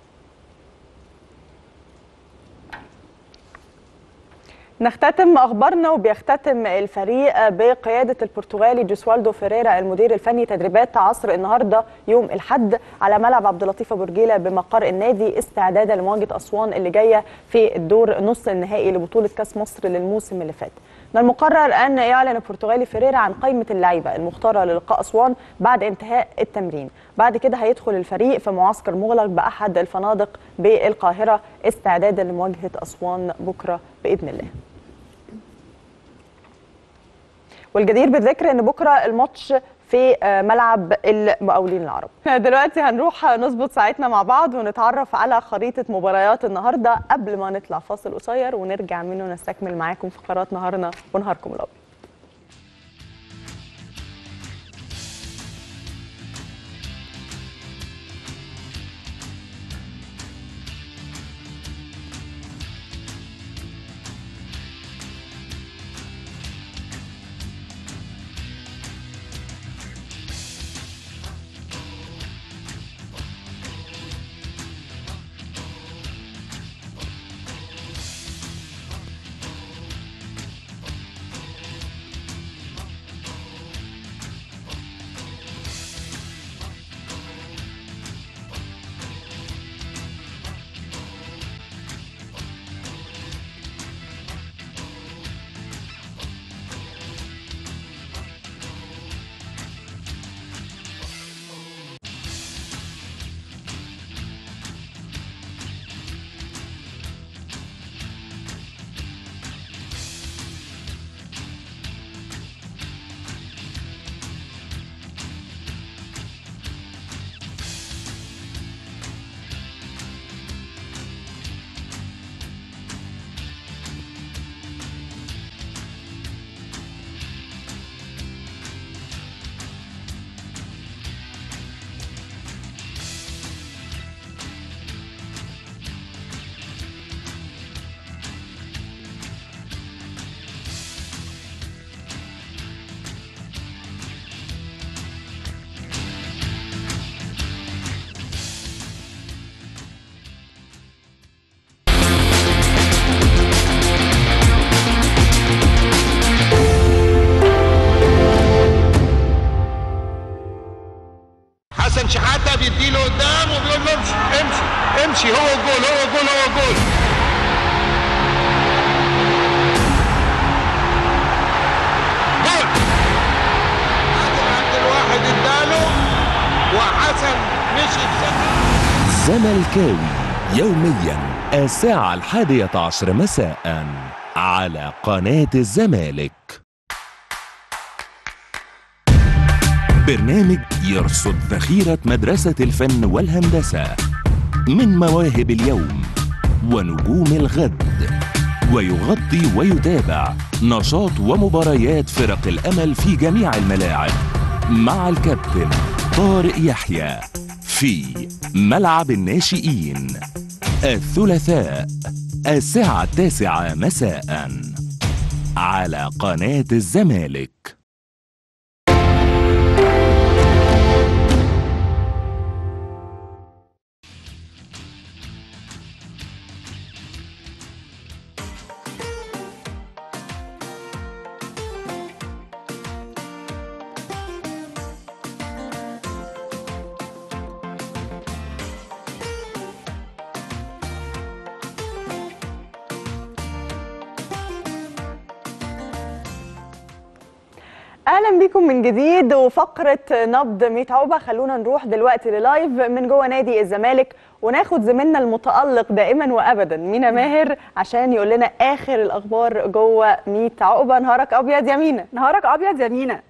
نختتم اخبارنا وبيختتم الفريق بقياده البرتغالي جوسوالدو فيريرا المدير الفني تدريبات عصر النهارده يوم الاحد على ملعب عبد اللطيف ابو رجيله بمقر النادي استعدادا لمواجهه اسوان اللي جايه في الدور نص النهائي لبطوله كاس مصر للموسم اللي فات. من المقرر ان يعلن البرتغالي فيريرا عن قائمه اللعيبه المختاره للقاء اسوان بعد انتهاء التمرين. بعد كده هيدخل الفريق في معسكر مغلق باحد الفنادق بالقاهره استعدادا لمواجهه اسوان بكره باذن الله. والجدير بالذكر ان بكره الماتش في ملعب المقاولين العرب دلوقتي هنروح نظبط ساعتنا مع بعض ونتعرف على خريطة مباريات النهاردة قبل ما نطلع فاصل قصير ونرجع منه نستكمل معاكم فقرات نهارنا ونهاركم الأبيض الزملكاوي يوميا الساعة الحادية عشر مساء على قناة الزمالك برنامج يرصد ذخيرة مدرسة الفن والهندسة من مواهب اليوم ونجوم الغد ويغطي ويتابع نشاط ومباريات فرق الأمل في جميع الملاعب مع الكابتن طارق يحيى في ملعب الناشئين الثلاثاء الساعة التاسعة مساء على قناة الزمالك اهلا بيكم من جديد وفقره نبض 100 عقبه خلونا نروح دلوقتي للايف من جوه نادي الزمالك وناخد زميلنا المتالق دائما وابدا مينا ماهر عشان يقول لنا اخر الاخبار جوه 100 عقبه نهارك ابيض يا مينا نهارك ابيض يا مينا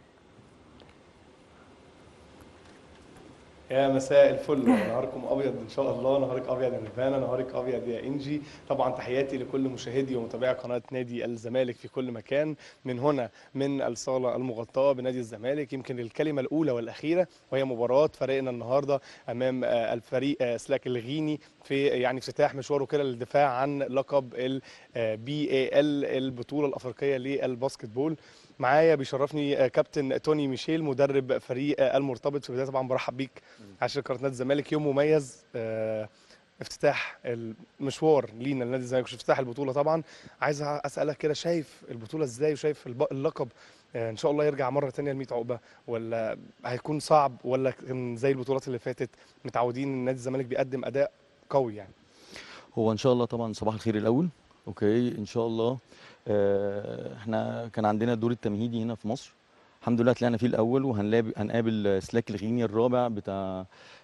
يا مساء الفل نهاركم ابيض ان شاء الله نهارك ابيض يا نيفانا نهارك ابيض يا انجي طبعا تحياتي لكل مشاهدي ومتابعي قناه نادي الزمالك في كل مكان من هنا من الصاله المغطاه بنادي الزمالك يمكن الكلمه اال والاخيره وهي مباراه فريقنا النهارده امام آه، الفريق آه، سلاك الغيني في يعني افتتاح مشواره كده للدفاع عن لقب البي اي ال البطوله الافريقيه للباسكت بول معايا بيشرفني آه، كابتن توني ميشيل مدرب فريق آه، المرتبط في البدايه طبعا برحب بيك عشان قناه نادي الزمالك يوم مميز آه، افتتاح المشوار لينا لنادي الزمالك مش افتتاح البطوله طبعا عايز اسالك كده شايف البطوله ازاي وشايف الب- اللقب آه، ان شاء الله يرجع مره تانية ل 100 عقبه ولا هيكون صعب ولا كان زي البطولات اللي فاتت متعودين ان نادي الزمالك بيقدم اداء قوي يعني هو ان شاء الله طبعا صباح الخير الاول اوكي ان شاء الله آه، احنا كان عندنا الدور التمهيدي هنا في مصر الحمد لله طلعنا فيه الاول وهنقابل هنقابل سلاك الغيني الرابع بتاع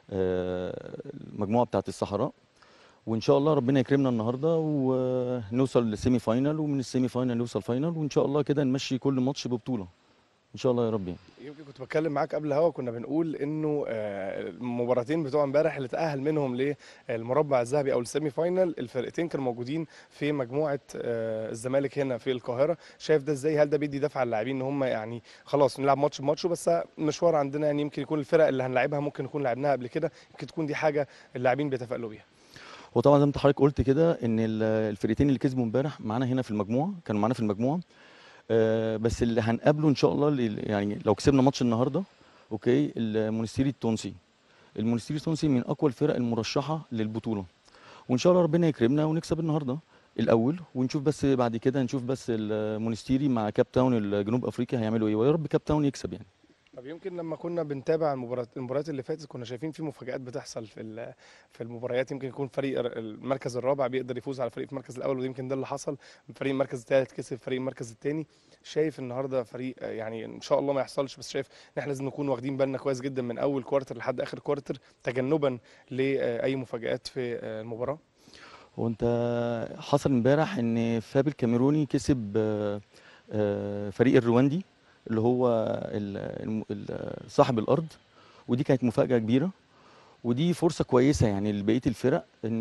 آه، المجموعه بتاعه الصحراء وان شاء الله ربنا يكرمنا النهارده ونوصل للسيمي فاينال ومن السيمي فاينال نوصل فاينال وان شاء الله كده نمشي كل ماتش ببطوله ان شاء الله يا رب يعني. يمكن كنت بتكلم معاك قبل الهوا كنا بنقول انه آه، المباراتين بتوع امبارح اللي تاهل منهم للمربع الذهبي او السيمي فاينال الفرقتين كانوا موجودين في مجموعه آه، الزمالك هنا في القاهره شايف ده ازاي هل ده بيدي دفعه للاعبين ان هم يعني خلاص نلعب ماتش بماتش بس مشوار عندنا يعني يمكن يكون الفرق اللي هنلعبها ممكن نكون لعبناها قبل كده يمكن تكون دي حاجه اللاعبين بيتفائلوا بيها هو طبعا زي ما انت حضرتك قلت كده ان ال- الفرقتين اللي كسبوا امبارح معانا هنا في المجموعه كانوا معانا في المجموعه آه، بس اللي هنقابله ان شاء الله اللي- يعني لو كسبنا ماتش النهارده اوكي المونستيري التونسي المونستيري التونسي من اقوى الفرق المرشحه للبطوله وان شاء الله ربنا يكرمنا ونكسب النهارده الاول ونشوف بس بعد كده نشوف بس المونستيري مع كاب تاون الجنوب افريقيا هيعملوا ايه ويا رب كاب تاون يكسب يعني طب يمكن لما كنا بنتابع المباريات المباريات اللي فاتت كنا شايفين في مفاجآت بتحصل في ال- في المباريات يمكن يكون فريق الر- المركز الرابع بيقدر يفوز على فريق في المركز الاول ويمكن ده اللي حصل فريق المركز الثالث كسب فريق المركز الثاني شايف النهارده فريق آه، يعني ان شاء الله ما يحصلش بس شايف ان احنا لازم نكون واخدين بالنا كويس جدا من اول كوارتر لحد اخر كوارتر تجنبا لاي مفاجآت في آه، المباراه هو انت حصل امبارح ان فاب الكاميروني كسب آه، آه، فريق الرواندي اللي هو ال- الم- ال- صاحب الارض ودي كانت مفاجاه كبيره ودي فرصه كويسه يعني لبقيه الفرق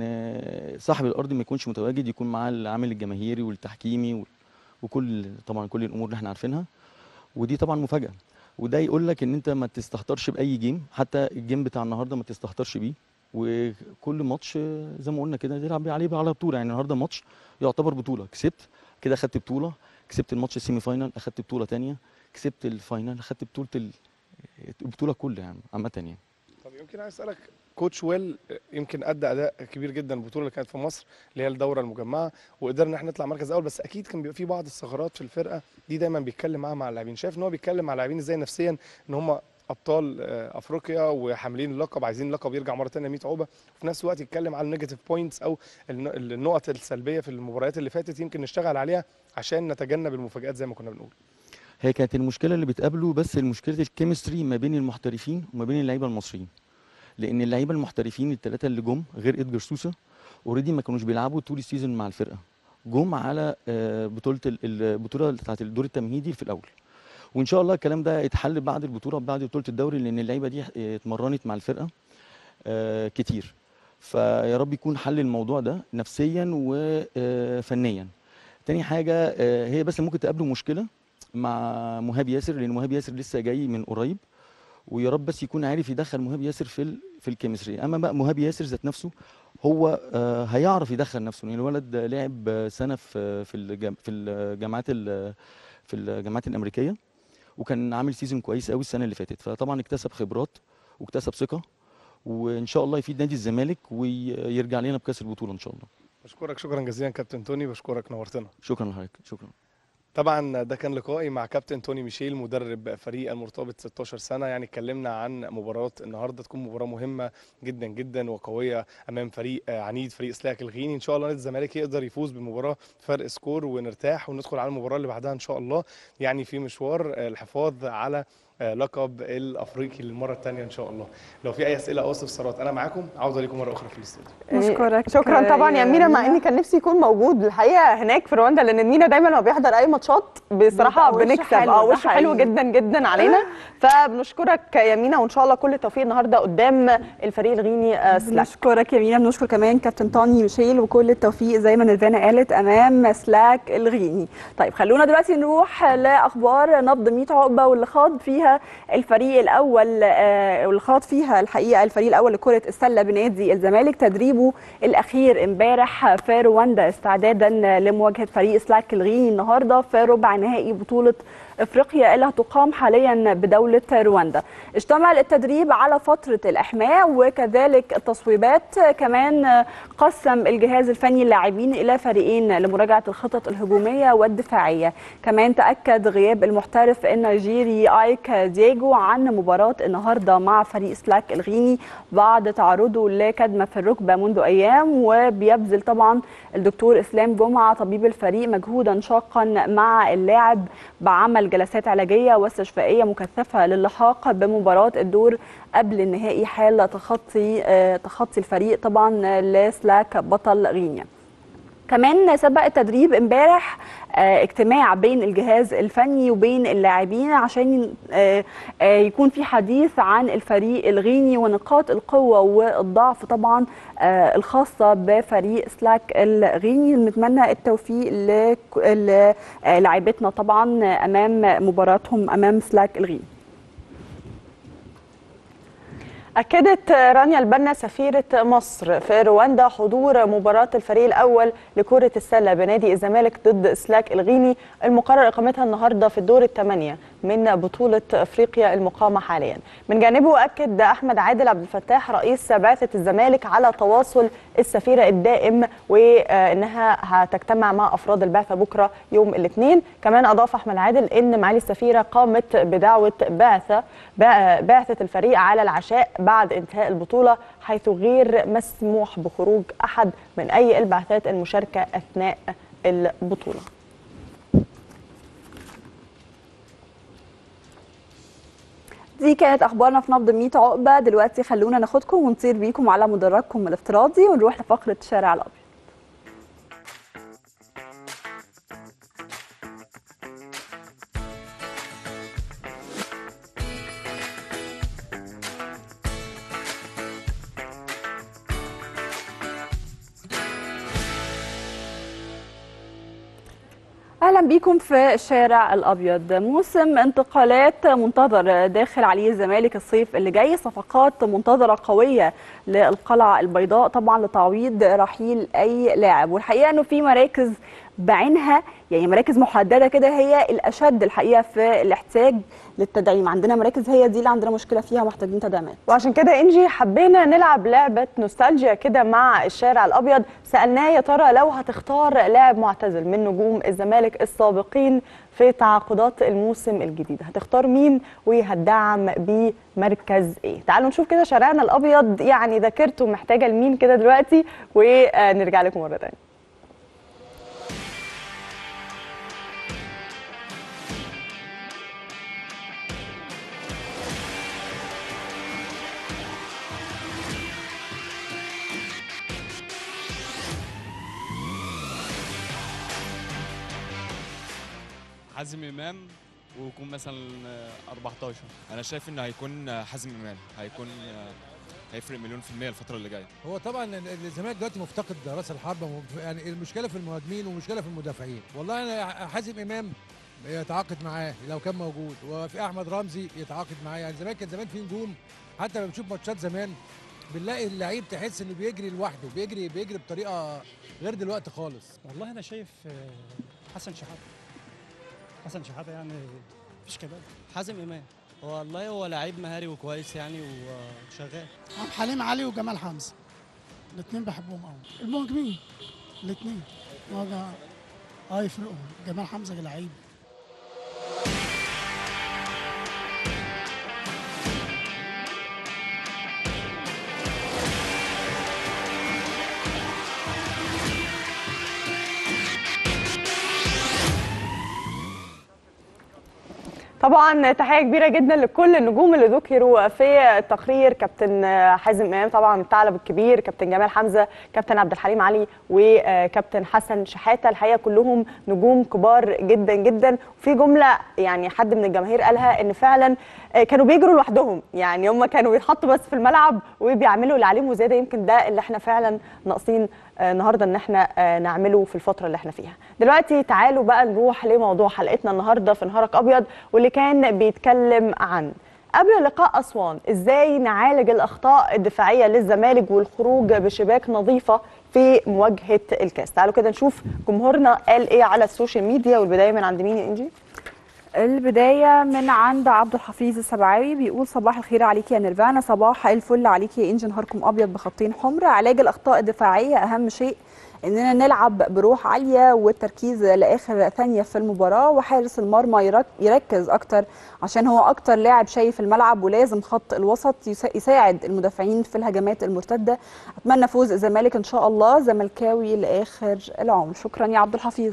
ان صاحب الارض ما يكونش متواجد يكون معاه العامل الجماهيري والتحكيمي و- وكل طبعا كل الامور اللي احنا عارفينها ودي طبعا مفاجاه وده يقول لك ان انت ما تستهترش باي جيم حتى الجيم بتاع النهارده ما تستهترش بيه وكل ماتش زي ما قلنا كده تلعب عليه على بطوله يعني النهارده ماتش يعتبر بطوله كسبت كده اخدت بطوله كسبت الماتش السيمي فاينال اخدت بطوله تانية كسبت الفاينال اخدت بطوله ال- البطوله كلها يعني عامه يعني طب يمكن عايز اسالك كوتش ويل يمكن ادى اداء كبير جدا البطوله اللي كانت في مصر اللي هي الدوره المجمعه وقدرنا ان احنا نطلع مركز اول بس اكيد كان بيبقى في بعض الثغرات في الفرقه دي دايما بيتكلم معاها مع اللاعبين شايف ان هو بيتكلم مع اللاعبين ازاي نفسيا ان هم ابطال آه، افريقيا وحاملين اللقب عايزين اللقب يرجع مره ثانيه 100 عقبه وفي نفس الوقت يتكلم على النيجاتيف بوينتس او الن- النقط السلبيه في المباريات اللي فاتت يمكن نشتغل عليها عشان نتجنب المفاجات زي ما كنا بنقول هي كانت المشكله اللي بتقابله بس المشكله الكيمستري ما بين المحترفين وما بين اللعيبه المصريين لان اللعيبه المحترفين الثلاثه اللي جم غير ادجار سوسه اوريدي ما كانوش بيلعبوا طول السيزون مع الفرقه جم على آه، بطوله ال- البطوله بتاعت الدور التمهيدي في الاول وان شاء الله الكلام ده يتحل بعد البطوله بعد بطوله الدوري لان اللعيبه دي آه، اتمرنت مع الفرقه آه، كتير فيا رب يكون حل الموضوع ده نفسيا وفنيا تاني حاجه آه، هي بس ممكن تقابله مشكله مع مهاب ياسر لان مهاب ياسر لسه جاي من قريب ويا رب بس يكون عارف يدخل مهاب ياسر في ال- في الكيمستري اما بقى مهاب ياسر ذات نفسه هو آه، هيعرف يدخل نفسه لان الولد لعب آه، سنه في في الجام- في الجامعات ال- في الجامعات الامريكيه وكان عامل سيزون كويس قوي السنه اللي فاتت فطبعا اكتسب خبرات واكتسب ثقه وان شاء الله يفيد نادي الزمالك ويرجع لنا بكاس البطوله ان شاء الله بشكرك شكرا جزيلا كابتن توني بشكرك نورتنا شكرا لحضرتك شكرا طبعا ده كان لقائي مع كابتن توني ميشيل مدرب فريق المرتبط 16 سنه يعني اتكلمنا عن مباراه النهارده تكون مباراه مهمه جدا جدا وقويه امام فريق آه، عنيد فريق سلاك الغيني ان شاء الله نادي الزمالك يقدر يفوز بالمباراه فرق سكور ونرتاح وندخل على المباراه اللي بعدها ان شاء الله يعني في مشوار آه، الحفاظ على آه، لقب الافريقي للمره الثانيه ان شاء الله لو في اي اسئله او استفسارات انا معاكم عوده ليكم مره اخرى في الاستوديو نشكرك شكرا طبعا يا مينا مع اني كان نفسي يكون موجود الحقيقه هناك في رواندا لان مينا دايما لما بيحضر اي ماتشات بصراحه بيبقى وشه بنكسب حلو، اه ده وشه حلو حقيقي. جدا جدا علينا فبنشكرك يا مينا وان شاء الله كل التوفيق النهارده قدام الفريق الغيني آه، سلاك بنشكرك يا مينا بنشكر كمان كابتن توني ميشيل وكل التوفيق زي ما نيرفانا قالت امام سلاك الغيني طيب خلونا دلوقتي نروح لاخبار نبض 100 عقبه واللي خاض فيها الفريق الاول آه، واللي خاض فيها الحقيقه الفريق الاول لكره السله بنادي الزمالك تدريبه الاخير امبارح في رواندا استعدادا لمواجهه فريق سلاك الغيني النهارده في ربع نهائي بطوله افريقيا اللي هتقام حاليا بدوله رواندا اشتمل التدريب على فتره الاحماء وكذلك التصويبات كمان قسم الجهاز الفني اللاعبين الى فريقين لمراجعه الخطط الهجوميه والدفاعيه كمان تاكد غياب المحترف النيجيري ايك دييجو عن مباراه النهارده مع فريق سلاك الغيني بعد تعرضه لكدمه في الركبه منذ ايام وبيبذل طبعا الدكتور اسلام جمعه طبيب الفريق مجهودا شاقا مع اللاعب بعمل جلسات علاجيه واستشفائيه مكثفه للحاق بمباراه الدور قبل النهائي حال تخطي آه، تخطي الفريق طبعا لسلاك بطل غينيا كمان سبق التدريب امبارح آه، اجتماع بين الجهاز الفني وبين اللاعبين عشان آه، آه، يكون في حديث عن الفريق الغيني ونقاط القوة والضعف طبعا آه، الخاصة بفريق سلاك الغيني نتمنى التوفيق لك- للاعبتنا طبعا امام مباراتهم امام سلاك الغيني أكدت رانيا البنا سفيرة مصر في رواندا حضور مباراة الفريق الأول لكرة السلة بنادي الزمالك ضد سلاك الغيني المقرر إقامتها النهاردة في الدور الثمانية من بطولة أفريقيا المقامة حاليا من جانبه أكد أحمد عادل عبد الفتاح رئيس بعثة الزمالك على تواصل السفيرة الدائم وإنها هتجتمع مع أفراد البعثة بكرة يوم الاثنين كمان أضاف أحمد عادل إن معالي السفيرة قامت بدعوة بعثة بعثة الفريق على العشاء بعد انتهاء البطولة حيث غير مسموح بخروج أحد من أي البعثات المشاركة أثناء البطولة دي كانت اخبارنا في نبض 100 عقبه دلوقتي خلونا ناخدكم ونطير بيكم على مدرجكم الافتراضي ونروح لفقره الشارع الابيض اهلا بيكم في الشارع الابيض موسم انتقالات منتظر داخل عليه الزمالك الصيف اللي جاي صفقات منتظره قويه للقلعه البيضاء طبعا لتعويض رحيل اي لاعب والحقيقه انه في مراكز بعينها يعني مراكز محدده كده هي الاشد الحقيقه في الاحتياج للتدعيم عندنا مراكز هي دي اللي عندنا مشكله فيها محتاجين تدعيمات وعشان كده انجي حبينا نلعب لعبه نوستالجيا كده مع الشارع الابيض سالناه يا ترى لو هتختار لاعب معتزل من نجوم الزمالك السابقين في تعاقدات الموسم الجديد هتختار مين وهتدعم بمركز ايه تعالوا نشوف كده شارعنا الابيض يعني ذاكرته محتاجه لمين كده دلوقتي ونرجع لكم مره ثانيه حازم امام ويكون مثلا آه، 14 انا شايف انه هيكون حازم امام هيكون هيفرق مليون في المية الفترة اللي جاية هو طبعا الزمالك دلوقتي مفتقد راس الحربه ومف- يعني المشكله في المهاجمين والمشكله في المدافعين والله انا حازم امام يتعاقد معاه لو كان موجود وفي احمد رمزي يتعاقد معاه يعني زمان كان زمان في نجوم حتى لما بنشوف ماتشات زمان بنلاقي اللعيب تحس انه بيجري لوحده بيجري بيجري بطريقه غير دلوقتي خالص والله انا شايف آه، حسن شحاته حسن شحاته يعني مفيش كلام حازم امام والله هو لعيب مهاري وكويس يعني وشغال عبد الحليم علي وجمال حمزه الاثنين بحبهم قوي المهاجمين الاثنين اه يفرقوا جمال حمزه لعيب طبعا تحيه كبيره جدا لكل النجوم اللي ذكروا في التقرير كابتن حازم امام طبعا الثعلب الكبير كابتن جمال حمزه كابتن عبد الحليم علي وكابتن حسن شحاته الحقيقه كلهم نجوم كبار جدا جدا وفي جمله يعني حد من الجماهير قالها ان فعلا كانوا بيجروا لوحدهم يعني هم كانوا بيتحطوا بس في الملعب وبيعملوا اللي عليهم وزياده يمكن ده اللي احنا فعلا ناقصين النهارده ان احنا نعمله في الفتره اللي احنا فيها دلوقتي تعالوا بقى نروح لموضوع حلقتنا النهارده في نهارك ابيض واللي كان بيتكلم عن قبل لقاء اسوان ازاي نعالج الاخطاء الدفاعيه للزمالك والخروج بشباك نظيفه في مواجهه الكاس تعالوا كده نشوف جمهورنا قال ايه على السوشيال ميديا والبدايه من عند مين يا انجي البداية من عند عبد الحفيظ السبعاوي بيقول صباح الخير عليك يا نيرفانا صباح الفل عليك يا انجي نهاركم ابيض بخطين حمر علاج الاخطاء الدفاعية اهم شيء اننا نلعب بروح عالية والتركيز لاخر ثانية في المباراة وحارس المرمى يرك- يركز اكتر عشان هو اكتر لاعب شايف الملعب ولازم خط الوسط يسا- يساعد المدافعين في الهجمات المرتدة اتمنى فوز الزمالك ان شاء الله زملكاوي لاخر العمر شكرا يا عبد الحفيظ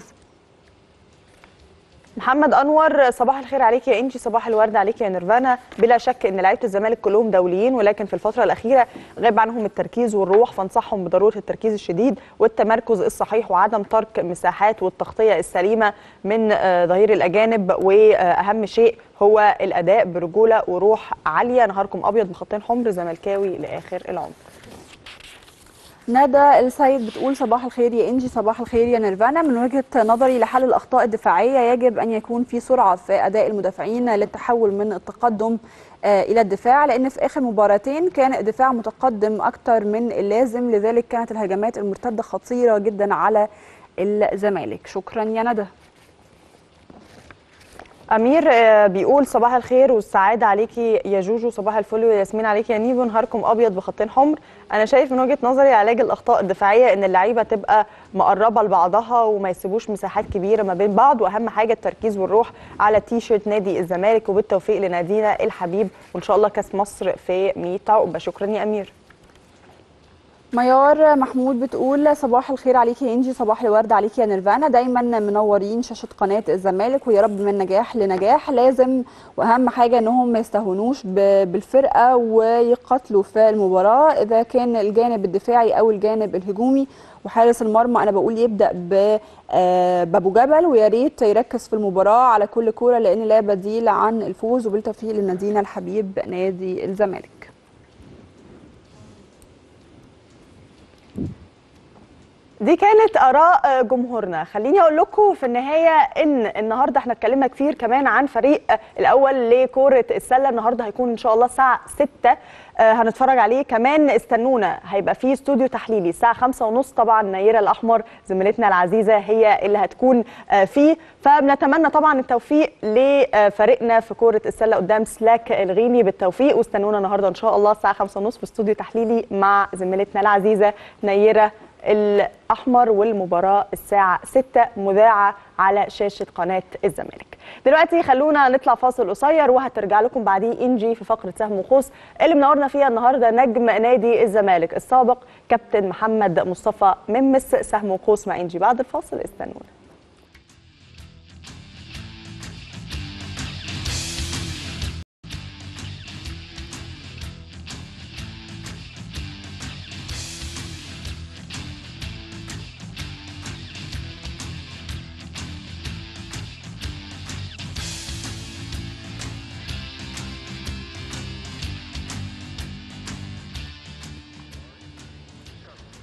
محمد انور صباح الخير عليك يا انجي صباح الورد عليك يا نيرفانا بلا شك ان لعيبه الزمالك كلهم دوليين ولكن في الفتره الاخيره غاب عنهم التركيز والروح فانصحهم بضروره التركيز الشديد والتمركز الصحيح وعدم ترك مساحات والتغطيه السليمه من آه، ظهير الاجانب واهم شيء هو الاداء برجوله وروح عاليه نهاركم ابيض بخطين حمر زملكاوي لاخر العمر ندى السيد بتقول صباح الخير يا انجي صباح الخير يا نيرفانا من وجهه نظري لحل الاخطاء الدفاعيه يجب ان يكون في سرعه في اداء المدافعين للتحول من التقدم آه، الى الدفاع لان في اخر مباراتين كان الدفاع متقدم اكتر من اللازم لذلك كانت الهجمات المرتده خطيره جدا على الزمالك شكرا يا ندى امير آه، بيقول صباح الخير والسعاده عليكي يا جوجو صباح الفل وياسمين عليكي يا نيفو نهاركم ابيض بخطين حمر انا شايف من وجهه نظري علاج الاخطاء الدفاعيه ان اللعيبه تبقى مقربه لبعضها وما يسيبوش مساحات كبيره ما بين بعض واهم حاجه التركيز والروح على تي شيرت نادي الزمالك وبالتوفيق لنادينا الحبيب وان شاء الله كاس مصر في 100 عقبه شكرا يا امير ميار محمود بتقول صباح الخير عليكي يا انجي صباح الورد عليكي يا نيرفانا دايما منورين شاشه قناه الزمالك ويا رب من نجاح لنجاح لازم واهم حاجه انهم ما يستهونوش ب- بالفرقه ويقاتلوا في المباراه اذا كان الجانب الدفاعي او الجانب الهجومي وحارس المرمى انا بقول يبدا ب آه، بابو جبل ويا ريت يركز في المباراه على كل كوره لان لا بديل عن الفوز وبالتوفيق لنادينا الحبيب نادي الزمالك دي كانت اراء جمهورنا خليني اقول لكم في النهايه ان النهارده احنا اتكلمنا كتير كمان عن فريق الاول لكره السله النهارده هيكون ان شاء الله الساعه 6 آه، هنتفرج عليه كمان استنونا هيبقى فيه استوديو تحليلي الساعه 5 ونص طبعا نيره الاحمر زميلتنا العزيزه هي اللي هتكون آه، فيه فبنتمنى طبعا التوفيق لفريقنا في كره السله قدام سلاك الغيني بالتوفيق واستنونا النهارده ان شاء الله الساعه 5 ونص في استوديو تحليلي مع زميلتنا العزيزه نيره الاحمر والمباراه الساعه 6 مذاعه على شاشه قناه الزمالك دلوقتي خلونا نطلع فاصل قصير وهترجع لكم بعديه انجي في فقره سهم وقوس اللي منورنا فيها النهارده نجم نادي الزمالك السابق كابتن محمد مصطفى ممس سهم وقوس مع انجي بعد الفاصل استنونا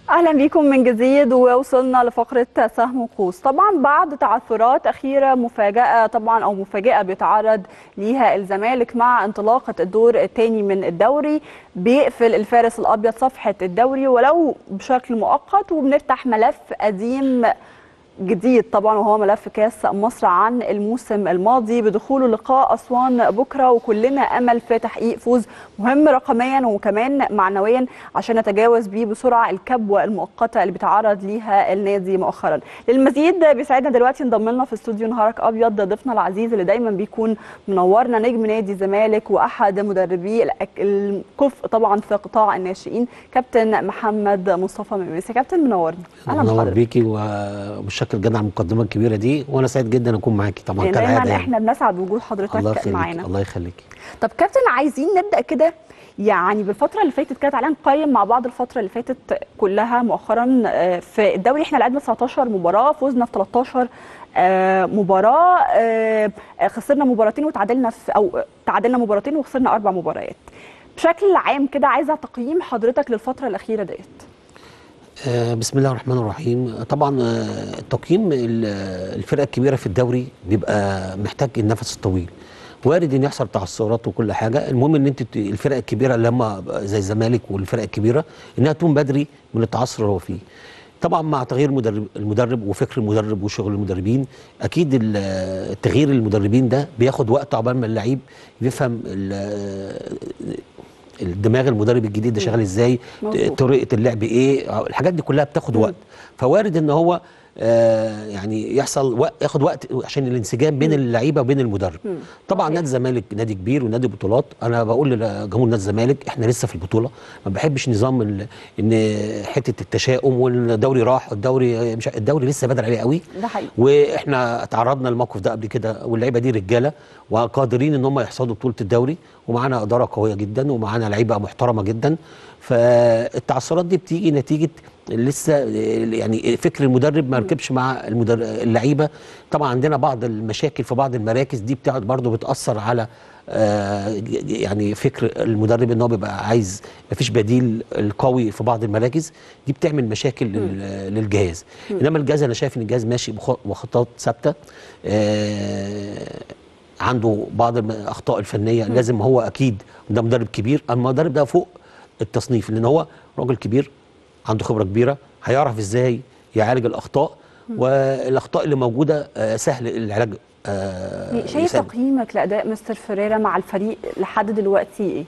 اهلا بيكم من جديد ووصلنا لفقره سهم وقوس طبعا بعد تعثرات اخيره مفاجاه طبعا او مفاجاه بيتعرض ليها الزمالك مع انطلاقه الدور الثاني من الدوري بيقفل الفارس الابيض صفحه الدوري ولو بشكل مؤقت وبنفتح ملف قديم جديد طبعا وهو ملف كاس مصر عن الموسم الماضي بدخوله لقاء اسوان بكره وكلنا امل في تحقيق فوز مهم رقميا وكمان معنويا عشان نتجاوز بيه بسرعه الكبوه المؤقته اللي بيتعرض ليها النادي مؤخرا للمزيد بيسعدنا دلوقتي انضم لنا في استوديو نهارك ابيض ضيفنا العزيز اللي دايما بيكون منورنا نجم نادي الزمالك واحد مدربي الأك- الكفء طبعا في قطاع الناشئين كابتن محمد مصطفى ميميسي كابتن منورنا اهلا منور بحضرتك بيكي ومتشكر جدا على المقدمه الكبيره دي وانا سعيد جدا اكون معاكي طبعا يعني كالعاده دايما يعني احنا بنسعد بوجود الله حضرتك يخليك معانا الله يخليك طب كابتن عايزين نبدا كده يعني بالفتره اللي فاتت كده تعالى نقيم مع بعض الفتره اللي فاتت كلها مؤخرا آه، في الدوري احنا لعبنا 19 مباراه فوزنا في 13 آه، مباراه آه، خسرنا مباراتين وتعادلنا في او تعادلنا مباراتين وخسرنا اربع مباريات بشكل عام كده عايزه تقييم حضرتك للفتره الاخيره ديت آه، بسم الله الرحمن الرحيم طبعا آه، تقييم ال- الفرقه الكبيره في الدوري بيبقى محتاج النفس الطويل وارد ان يحصل تعثرات وكل حاجه المهم ان انت ت- الفرق الكبيره اللي هم زي الزمالك والفرق الكبيره انها تقوم بدري من التعثر اللي هو فيه طبعا مع تغيير مدرب المدرب وفكر المدرب وشغل المدربين اكيد ال- التغيير المدربين ده بياخد وقت عقبال ما اللعيب يفهم ال- الدماغ المدرب الجديد ده شغال ازاي مظبوط. طريقه اللعب ايه الحاجات دي كلها بتاخد وقت فوارد ان هو آه يعني يحصل وقت ياخد وقت عشان الانسجام بين اللعيبه وبين المدرب طبعا نادي الزمالك نادي كبير ونادي بطولات انا بقول لجمهور نادي الزمالك احنا لسه في البطوله ما بحبش نظام ال- ان حته التشاؤم والدوري راح والدوري مش الدوري لسه بدري عليه قوي ده حقيقي واحنا تعرضنا للموقف ده قبل كده واللعيبه دي رجاله وقادرين ان هم يحصدوا بطوله الدوري ومعانا اداره قويه جدا ومعانا لعيبه محترمه جدا فالتعثرات دي بتيجي نتيجه لسه يعني فكر المدرب ما ركبش مع المدر... اللعيبه طبعا عندنا بعض المشاكل في بعض المراكز دي بتاعت برضه بتاثر على آه، يعني فكر المدرب ان هو بيبقى عايز مفيش بديل القوي في بعض المراكز دي بتعمل مشاكل لل- للجهاز مم. انما الجهاز انا شايف ان الجهاز ماشي بخ- بخطوات ثابته آه، عنده بعض الاخطاء الفنيه مم. لازم هو اكيد ده مدرب كبير المدرب ده فوق التصنيف لان هو راجل كبير عنده خبره كبيره هيعرف ازاي يعالج الاخطاء مم. والاخطاء اللي موجوده آه، سهل العلاج آه، شايف يسهل. تقييمك لاداء مستر فيريرا مع الفريق لحد دلوقتي ايه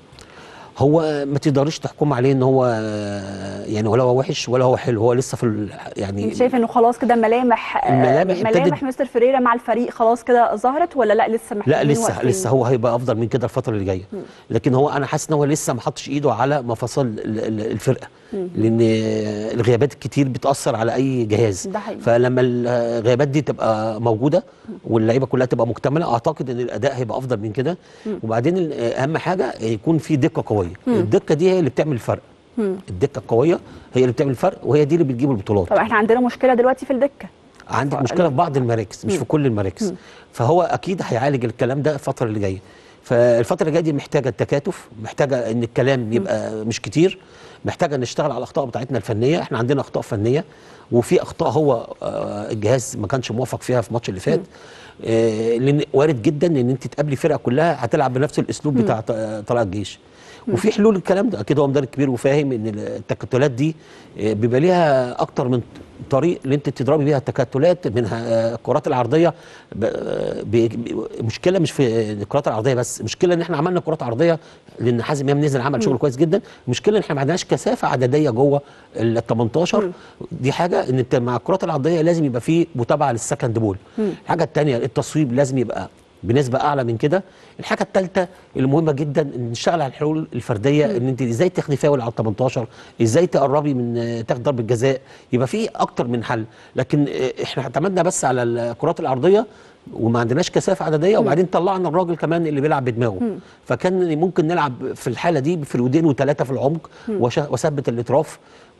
هو ما تقدريش تحكم عليه ان هو آه، يعني ولا هو وحش ولا هو حلو هو لسه في ال- يعني انت شايف انه خلاص كده ملامح آه، الملامح ملامح ابتدت- مستر فيريرا مع الفريق خلاص كده ظهرت ولا لا لسه لا محتاجين لسه وقت لسه هو هيبقى افضل من كده الفتره اللي جايه مم. لكن هو انا حاسس ان هو لسه ما حطش ايده على مفاصل ال- ال- الفرقه مم. لان الغيابات الكتير بتاثر على اي جهاز ده حقيقي. فلما الغيابات دي تبقى موجوده واللعيبه كلها تبقى مكتمله اعتقد ان الاداء هيبقى افضل من كده مم. وبعدين ال- اهم حاجه يكون في دقه قويه مم. الدقه دي هي اللي بتعمل الفرق مم. الدقه القويه هي اللي بتعمل الفرق وهي دي اللي بتجيب البطولات طب احنا عندنا مشكله دلوقتي في الدكه عندك ف- مشكله في بعض المراكز مش مم. في كل المراكز مم. فهو اكيد هيعالج الكلام ده الفتره اللي جايه فالفتره اللي جايه دي محتاجه التكاتف محتاجه ان الكلام يبقى مش كتير محتاجه نشتغل على الاخطاء بتاعتنا الفنيه احنا عندنا اخطاء فنيه وفي اخطاء هو آه، الجهاز ما كانش موفق فيها في الماتش اللي فات آه، لان وارد جدا ان انت تقابلي فرقه كلها هتلعب بنفس الاسلوب مم. بتاع ط- طلائع الجيش وفي حلول الكلام ده اكيد هو مدرب كبير وفاهم ان التكتلات دي آه، بيبقى ليها اكتر من طريق اللي انت تضربي بيها التكتلات منها آه، الكرات العرضيه ب- آه، ب- ب- مشكله مش في الكرات العرضيه بس مشكله ان احنا عملنا كرات عرضيه لان حازم امام نزل عمل شغل مم. كويس جدا المشكله ان احنا ما عندناش كثافه عدديه جوه ال 18 دي حاجه ان انت مع الكرات العرضيه لازم يبقى في متابعه للسكند بول مم. الحاجه الثانيه التصويب لازم يبقى بنسبه اعلى من كده الحاجه الثالثه المهمه جدا ان نشتغل على الحلول الفرديه ان انت ازاي تاخدي فاول على ال 18 ازاي تقربي من آه، تاخد ضربه جزاء يبقى في اكتر من حل لكن آه، احنا اعتمدنا بس على الكرات العرضيه وما عندناش كثافه عدديه وبعدين طلعنا الراجل كمان اللي بيلعب بدماغه مم. فكان ممكن نلعب في الحاله دي بفرودين وثلاثه في العمق مم. وش- واثبت الاطراف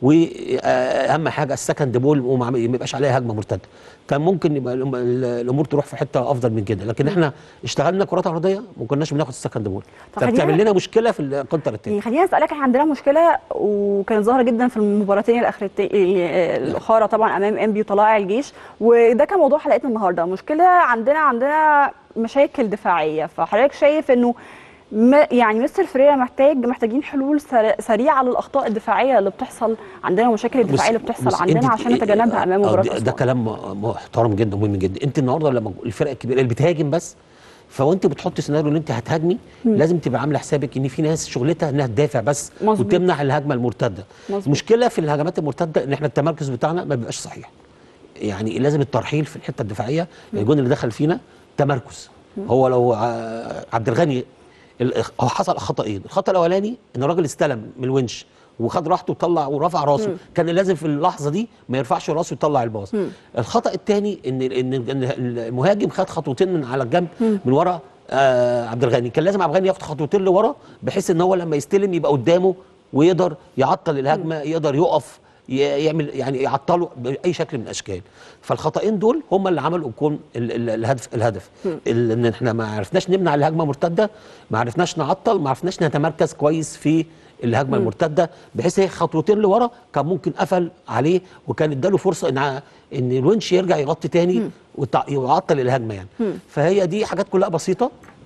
واهم حاجه السكند بول وما عم- ما يبقاش عليها هجمه مرتده كان ممكن يبقى الأم- ال- الامور تروح في حته افضل من كده لكن احنا اشتغلنا كرات ارضيه ما كناش بناخد السكند بول طب خلينا- فبتعمل لنا مشكله في الكونتر التاني يعني خليني اسالك احنا عندنا مشكله وكانت ظاهره جدا في المباراتين الاخرتين الاخرى طبعا امام انبي وطلائع الجيش وده كان موضوع حلقتنا النهارده مشكله عندنا عندنا مشاكل دفاعيه فحضرتك شايف انه ما يعني مستر فريرا محتاج محتاجين حلول سر- سريعه للاخطاء الدفاعيه اللي بتحصل عندنا المشاكل الدفاعيه اللي بتحصل بص، عندنا انت- عشان نتجنبها امام آه، مباراه ده- ده أسوان. كلام م- محترم جدا ومهم جدا انت النهارده لما الفرق الكبيره اللي بتهاجم بس فوانت بتحط سيناريو ان انت هتهاجمي مم. لازم تبقى عامله حسابك ان في ناس شغلتها انها تدافع بس مظبوط. وتمنع الهجمه المرتده مظبوط. المشكله في الهجمات المرتده ان احنا التمركز بتاعنا ما بيبقاش صحيح يعني لازم الترحيل في الحته الدفاعيه الجون اللي دخل فينا تمركز هو لو ع- عبد الغني ال- هو حصل خطأين الخطأ الاولاني ان الراجل استلم من الونش وخد راحته وطلع ورفع راسه مم. كان لازم في اللحظه دي ما يرفعش راسه ويطلع الباص مم. الخطأ الثاني ان ان إن المهاجم خد خطوتين من على الجنب من ورا آه عبد الغني كان لازم عبد الغني ياخد خطوتين لورا بحيث ان هو لما يستلم يبقى قدامه ويقدر يعطل الهجمه يقدر يقف ي- يعمل يعني يعطله باي شكل من الاشكال فالخطأين دول هم اللي عملوا الكون ال- ال- الهدف الهدف ال- ان احنا ما عرفناش نمنع الهجمه مرتده ما عرفناش نعطل ما عرفناش نتمركز كويس في الهجمه مم. المرتده بحيث هي خطوتين لورا كان ممكن قفل عليه وكان اداله فرصه ان ع- ان الونش يرجع يغطي تاني وتع- ويعطل الهجمه يعني مم. فهي دي حاجات كلها بسيطه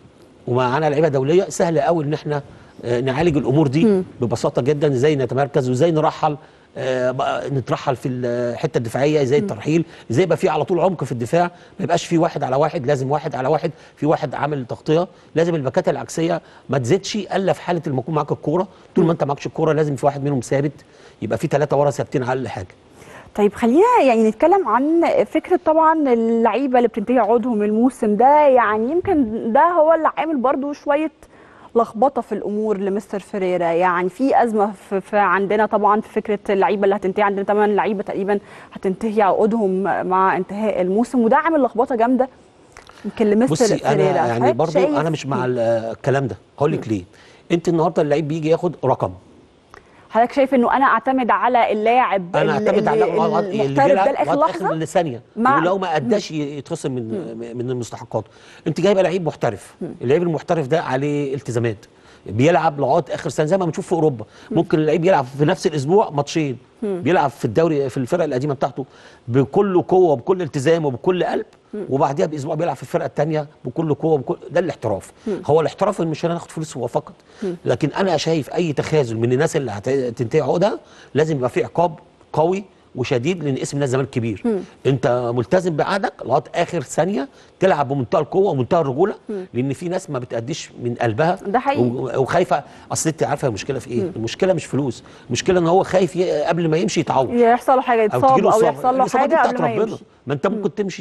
ومعانا لعيبه دوليه سهل قوي ان احنا آه، نعالج الامور دي ببساطه جدا ازاي نتمركز وازاي نرحل آه، بقى نترحل في الحته الدفاعيه ازاي الترحيل ازاي يبقى في على طول عمق في الدفاع ما يبقاش في واحد على واحد لازم واحد على واحد في واحد عامل تغطيه لازم الباكات العكسيه ما تزيدش الا في حاله لما يكون معاك الكوره طول ما انت معكش الكوره لازم في واحد منهم ثابت يبقى في ثلاثه ورا ثابتين على اقل حاجه طيب خلينا يعني نتكلم عن فكره طبعا اللعيبه اللي بتنتهي عقودهم الموسم ده يعني يمكن ده هو اللي عامل برضو شويه لخبطه في الامور لمستر فريرا يعني في ازمه في, في عندنا طبعا في فكره اللعيبه اللي هتنتهي عندنا ثمان لعيبه تقريبا هتنتهي عقودهم مع انتهاء الموسم وده عامل لخبطه جامده يمكن لمستر بصي فريرا انا يعني حضرتك برضو شايف انا مش مع ال- الكلام ده هقول لك ليه انت النهارده اللعيب بيجي ياخد رقم حضرتك شايف انه انا اعتمد على اللاعب انا ال- اعتمد على ال- اللي المحترف بيلعب ده لاخر لغاية لحظه اخر ثانيه مع- ولو ما اداش يتخصم من من المستحقات انت جايبه لعيب محترف اللعيب المحترف ده عليه التزامات بيلعب لغايه اخر سنه زي ما بنشوف في اوروبا ممكن اللعيب يلعب في نفس الاسبوع ماتشين مم. بيلعب في الدوري في الفرقه القديمه بتاعته بكل قوه وبكل التزام وبكل قلب وبعديها باسبوع بيلعب في الفرقه الثانيه بكل قوه وبكل ده الاحتراف مم. هو الاحتراف مش انا اخد فلوس هو فقط لكن انا شايف اي تخاذل من الناس اللي هتنتهي عقودها لازم يبقى في عقاب قوي وشديد لان اسم الناس زمان كبير مم. انت ملتزم بعقدك لغايه اخر ثانيه تلعب بمنتهى القوه ومنتهى الرجوله مم. لان في ناس ما بتأديش من قلبها ده حقيقي. و- وخايفه اصل انت عارفه المشكله في ايه المشكله مش فلوس المشكله ان هو خايف ي- قبل ما يمشي يتعور يحصل له حاجه يتصاب او, تجيله إصابة. يحصل له الإصابة دي حاجه بتاعت قبل ما ربنا يمشي ما انت ممكن تمشي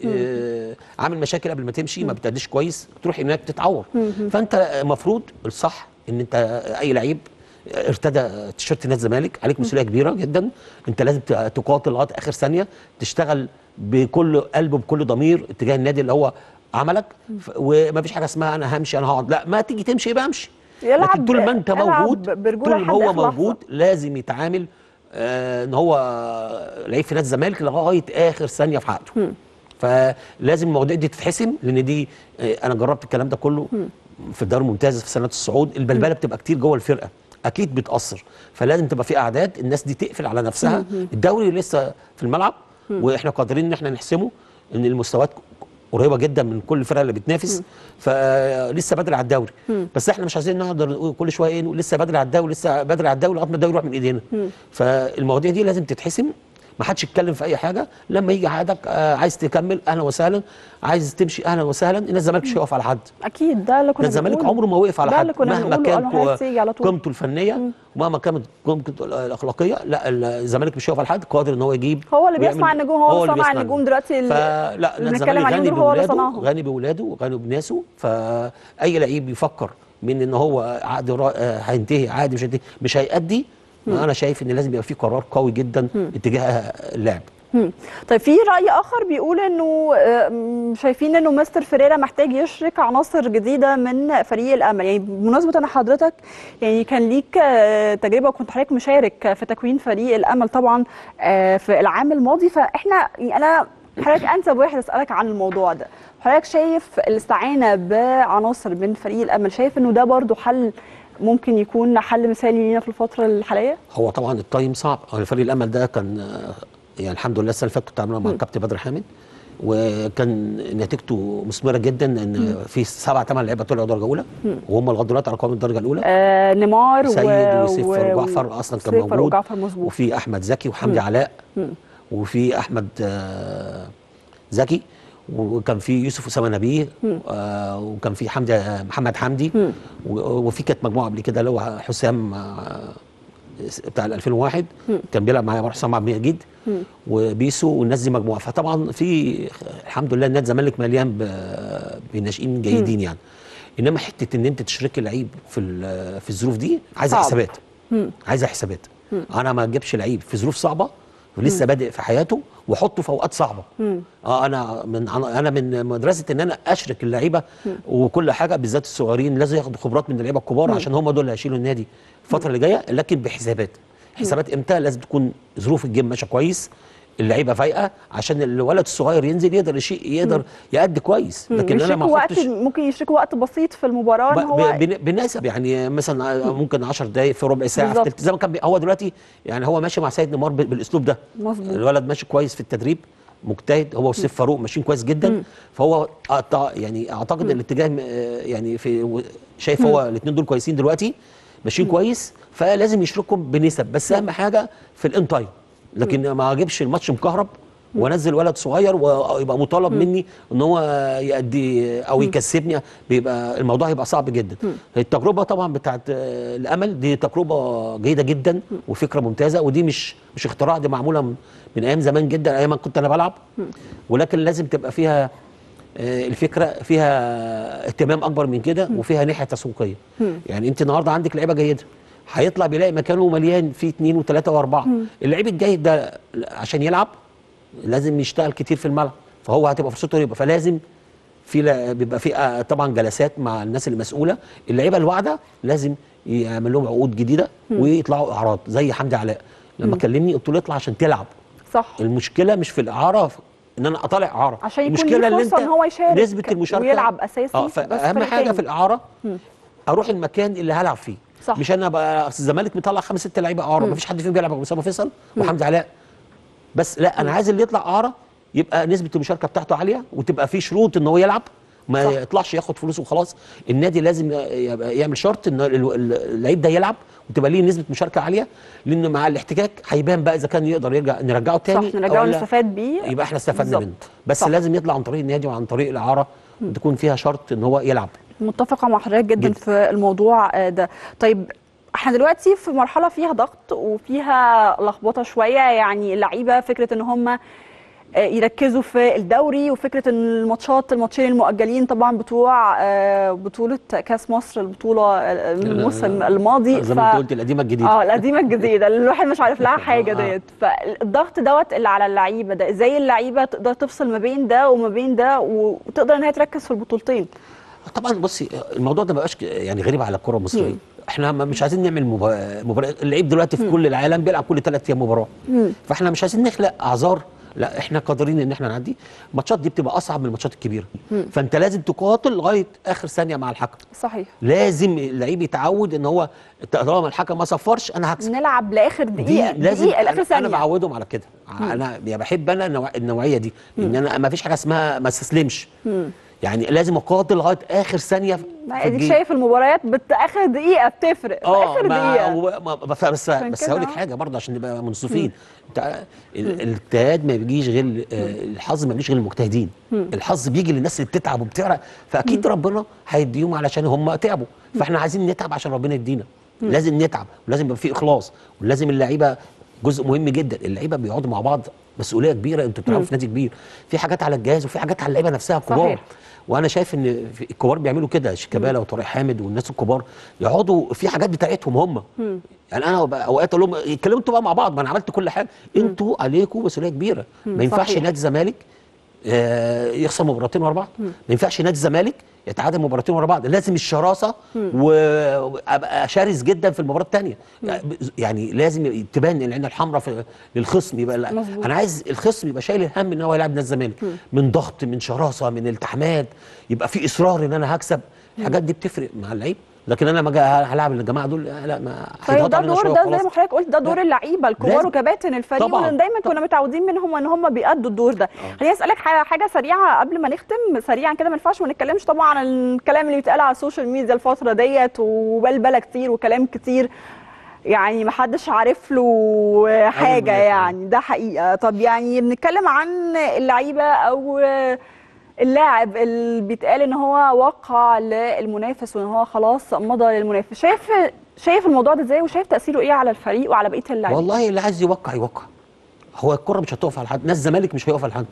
آه عامل مشاكل قبل ما تمشي ما بتأديش كويس تروح هناك تتعور مم. فانت المفروض الصح ان انت اي لعيب ارتدى تيشيرت نادي الزمالك عليك مسؤوليه كبيره جدا انت لازم ت- تقاتل لغايه اخر ثانيه تشتغل بكل قلب وبكل ضمير اتجاه النادي اللي هو عملك ف- وما فيش حاجه اسمها انا همشي انا هقعد لا ما تيجي تمشي يبقى امشي يلعب لكن طول ما انت يلعب موجود برجولة طول ما لحد هو آخر لحظة. موجود لازم يتعامل آه ان هو لعيب في نادي الزمالك لغايه اخر ثانيه في عقده فلازم المواضيع دي تتحسم لان دي آه، انا جربت الكلام ده كله في الدوري الممتاز في سنه الصعود البلبله بتبقى كتير جوه الفرقه اكيد بتاثر فلازم تبقى في اعداد الناس دي تقفل على نفسها مم. الدوري لسه في الملعب مم. واحنا قادرين ان احنا نحسمه ان المستويات قريبه جدا من كل الفرق اللي بتنافس فلسه بدري على الدوري مم. بس احنا مش عايزين نقدر نقول كل شويه ايه نقول لسه بدري على الدوري لسه بدري على الدوري لغايه ما الدوري يروح من ايدينا مم. فالمواضيع دي لازم تتحسم ما حدش يتكلم في اي حاجه لما يجي عقدك آه عايز تكمل اهلا وسهلا عايز تمشي اهلا وسهلا الناس الزمالك مش هيقف على حد اكيد ده اللي كنا ده الزمالك بنقوله. عمره ما وقف على ده حد اللي كنا مهما بنقوله، كانت قالوا هيتسيج على طول. قيمته الفنيه ومهما كانت قيمته الاخلاقيه لا الزمالك مش هيقف على حد قادر ان هو يجيب هو اللي ويعمل- بيصنع النجوم هو, اللي اللي صنع بيصنع النجوم دلوقتي اللي فلا اللي لا بنتكلم الزمالك عليهم غني دول هو اللي بولاده صنعهم غني بولاده وغني بناسه فاي لعيب يفكر من ان هو عقد را- آه، هينتهي عادي مش هينتهي مش هيأدي مم. انا شايف ان لازم يبقى في قرار قوي جدا اتجاه اللاعب مم. طيب في راي اخر بيقول انه آه، م- شايفين انه مستر فيريرا محتاج يشرك عناصر جديده من فريق الامل يعني بمناسبه ان حضرتك يعني كان ليك آه، تجربه وكنت حضرتك مشارك في تكوين فريق الامل طبعا آه، في العام الماضي فاحنا يعني انا حضرتك انسب واحد اسالك عن الموضوع ده حضرتك شايف الاستعانه بعناصر من فريق الامل شايف انه ده برضو حل ممكن يكون حل مثالي لينا في الفتره الحاليه هو طبعا التايم صعب هو فريق الامل ده كان آه، يعني الحمد لله السنه اللي فاتت كنت عاملها مع الكابتن بدر حامد وكان نتيجته مثمره جدا ان في سبع ثمان لعيبه طلعوا درجه اولى وهم لغايه دلوقتي ارقام الدرجه الاولى آه نيمار سيد و- وسيف و- وجعفر اصلا كان وسيف موجود وجعفر مظبوط وفي احمد زكي وحمدي مم. علاء مم. وفي احمد آه، زكي وكان في يوسف اسامه نبيه مم. آه، وكان في حمدي آه، محمد حمدي مم. و- وفي كانت مجموعه قبل كده اللي هو حسام آه، بتاع ال 2001 مم. كان بيلعب معايا حسام عبد المجيد مم. وبيسو والناس دي مجموعه فطبعا في الحمد لله نادي الزمالك مليان ب- بناشئين جيدين يعني انما حته ان انت تشركي لعيب في ال- في الظروف دي عايزه صعب. حسابات مم. عايزه حسابات مم. انا ما اجيبش لعيب في ظروف صعبه ولسه بادئ في حياته واحطه في اوقات صعبه مم. اه انا من انا من مدرسه ان انا اشرك اللعيبه وكل حاجه بالذات الصغيرين لازم ياخدوا خبرات من اللعيبه الكبار عشان هم دول اللي هيشيلوا النادي الفتره اللي جايه لكن بحسابات حسابات امتى لازم تكون ظروف الجيم ماشيه كويس اللعيبه فايقه عشان الولد الصغير ينزل يقدر يشي يقدر يأدي كويس مم. لكن انا يشركوا ما وقت احطش ممكن يشركوا وقت بسيط في المباراه ان ب- هو ب- بن- بنسب يعني مثلا ممكن 10 دقائق في ربع ساعه في بالظبط. تلت زي ما كان بي- هو دلوقتي يعني هو ماشي مع سيد نيمار بال- بالاسلوب ده مظبوط الولد ماشي كويس في التدريب مجتهد هو وسيف فاروق ماشيين كويس جدا فهو أعت- يعني اعتقد الاتجاه م- آه يعني في و- شايف هو الاثنين دول كويسين دلوقتي ماشيين كويس فلازم يشركهم بنسب بس اهم حاجه في الان تايم لكن ما اجيبش الماتش مكهرب وانزل ولد صغير ويبقى مطالب مني ان هو يأدي او يكسبني بيبقى الموضوع هيبقى صعب جدا التجربه طبعا بتاعت آه، الامل دي تجربه جيده جدا وفكره ممتازه ودي مش مش اختراع دي معموله من, من ايام زمان جدا ايام ما كنت انا بلعب ولكن لازم تبقى فيها آه، الفكره فيها اهتمام اكبر من كده وفيها ناحيه تسويقيه يعني انت النهارده عندك لعيبه جيده هيطلع بيلاقي مكانه مليان فيه اثنين وثلاثه واربعه اللعيب الجيد ده عشان يلعب لازم يشتغل كتير في الملعب فهو هتبقى فرصته يبقى فلازم في لا- بيبقى في آه، طبعا جلسات مع الناس المسؤوله اللعيبه الواعده لازم يعمل لهم عقود جديده ويطلعوا اعراض زي حمدي علاء لما كلمني قلت له اطلع عشان تلعب صح المشكله مش في الاعاره ان انا اطالع اعاره عشان يكون المشكله ليه فرصة إن هو يشارك نسبه المشاركه ويلعب أساسي، اه بس فاهم فريق حاجه تاني. في الاعاره اروح المكان اللي هلعب فيه صح. مش انا بقى أصل الزمالك مطلع خمس ست لعيبه اعاره مفيش حد فيهم بيلعب غير اسامه فيصل وحمدي علاء بس لا انا عايز اللي يطلع اعاره يبقى نسبه المشاركه بتاعته عاليه وتبقى في شروط ان هو يلعب ما صح. يطلعش ياخد فلوس وخلاص النادي لازم يبقى يعمل شرط ان ال- ال- اللعيب ده يلعب وتبقى ليه نسبه مشاركه عاليه لان مع الاحتكاك هيبان بقى اذا كان يقدر يرجع نرجعه تاني صح نرجعه ولا نستفاد بيه يبقى احنا استفدنا بالظبط. منه بس صح. لازم يطلع عن طريق النادي وعن طريق الاعاره وتكون فيها شرط ان هو يلعب متفقه مع حضرتك جدا, جدا. في الموضوع آه، ده طيب احنا دلوقتي في مرحله فيها ضغط وفيها لخبطه شويه يعني اللعيبه فكره ان هم آه، يركزوا في الدوري وفكره ان الماتشات الماتشين المؤجلين طبعا بتوع آه، بطوله كاس مصر البطوله آه، الموسم الماضي زي ما انت قلت القديمه الجديده اه القديمه الجديده اللي الواحد مش عارف لها حاجه آه. ديت فالضغط دوت اللي على اللعيبه ده ازاي اللعيبه تقدر تفصل ما بين ده وما بين ده وتقدر ان هي تركز في البطولتين طبعا بصي الموضوع ده ما بقاش يعني غريب على الكره المصريه احنا ما- مش عايزين نعمل مبا- مباراه اللعيب دلوقتي في كل العالم بيلعب كل ثلاث ايام مباراه فاحنا مش عايزين نخلق اعذار لا احنا قادرين ان احنا نعدي الماتشات دي بتبقى اصعب من الماتشات الكبيره فانت لازم تقاتل لغايه اخر ثانيه مع الحكم صحيح لازم اللعيب يتعود ان هو طالما الحكم ما صفرش انا هكسب نلعب لاخر دقيقه دي لازم دقيقه لاخر انا, أنا ثانيه بعودهم على كده انا يعني بحب انا النوع- النوعيه دي ان انا ما فيش حاجه اسمها ما استسلمش يعني لازم اقاتل لغايه اخر ثانيه في ما في اديك الجيم. شايف المباريات بت اخر دقيقه بتفرق في اخر ما دقيقه هو ما بس بس, عشان بس كده هقول لك آه. حاجه برضه عشان نبقى منصفين انت ال- الاجتهاد ما بيجيش غير آه، الحظ ما بيجيش غير المجتهدين الحظ بيجي للناس اللي بتتعب وبتعرق فاكيد ربنا هيديهم علشان هم تعبوا فاحنا عايزين نتعب عشان ربنا يدينا لازم نتعب ولازم يبقى في اخلاص ولازم اللعيبه جزء مهم جدا اللعيبه بيقعدوا مع بعض مسؤوليه كبيره انتوا بتلعبوا في نادي كبير في حاجات على الجهاز وفي حاجات على اللعيبه نفسها الكبار صحيح. وانا شايف ان في- الكبار بيعملوا كده شيكابالا وطارق حامد والناس الكبار يقعدوا في حاجات بتاعتهم هم يعني انا بقى اوقات اقول لهم اتكلموا انتوا بقى مع بعض ما انا عملت كل حاجه انتوا عليكم مسؤوليه كبيره مم. ما ينفعش صحيح. نادي الزمالك آه، يخسر مباراتين ورا بعض ما ينفعش نادي الزمالك يتعادل مباراتين ورا بعض لازم الشراسه و- وابقى شرس جدا في المباراه الثانيه يعني لازم تبان العين الحمراء في للخصم يبقى لا مظبوط. انا عايز الخصم يبقى شايل الهم ان هو يلعب نادي الزمالك من ضغط من شراسه من التحامات يبقى في اصرار ان انا هكسب الحاجات دي بتفرق مع اللعيب لكن انا لما اجي هلعب الجماعه دول لا ما طيب هيضغطوا ده علينا دور شوية ده زي وخلاص. ما حضرتك قلت ده دور لا. اللعيبه الكبار لازم. وكباتن الفريق طبعاً. واللي دايما كنا متعودين منهم ان هم بيأدوا الدور ده خليني اسالك حاجه حاجه سريعه قبل ما نختم سريعا كده ما ينفعش ما نتكلمش طبعا عن الكلام اللي بيتقال على السوشيال ميديا الفتره ديت وبلبله كتير وكلام كتير يعني ما حدش عارف له حاجه أيوة. يعني ده حقيقه طب يعني بنتكلم عن اللعيبه او اللاعب اللي بيتقال ان هو وقع للمنافس وان هو خلاص مضى للمنافس شايف شايف الموضوع ده ازاي وشايف تاثيره ايه على الفريق وعلى بقيه اللاعبين والله اللي عايز يوقع يوقع هو الكره مش هتقف على حد ناس الزمالك مش هيقف على حد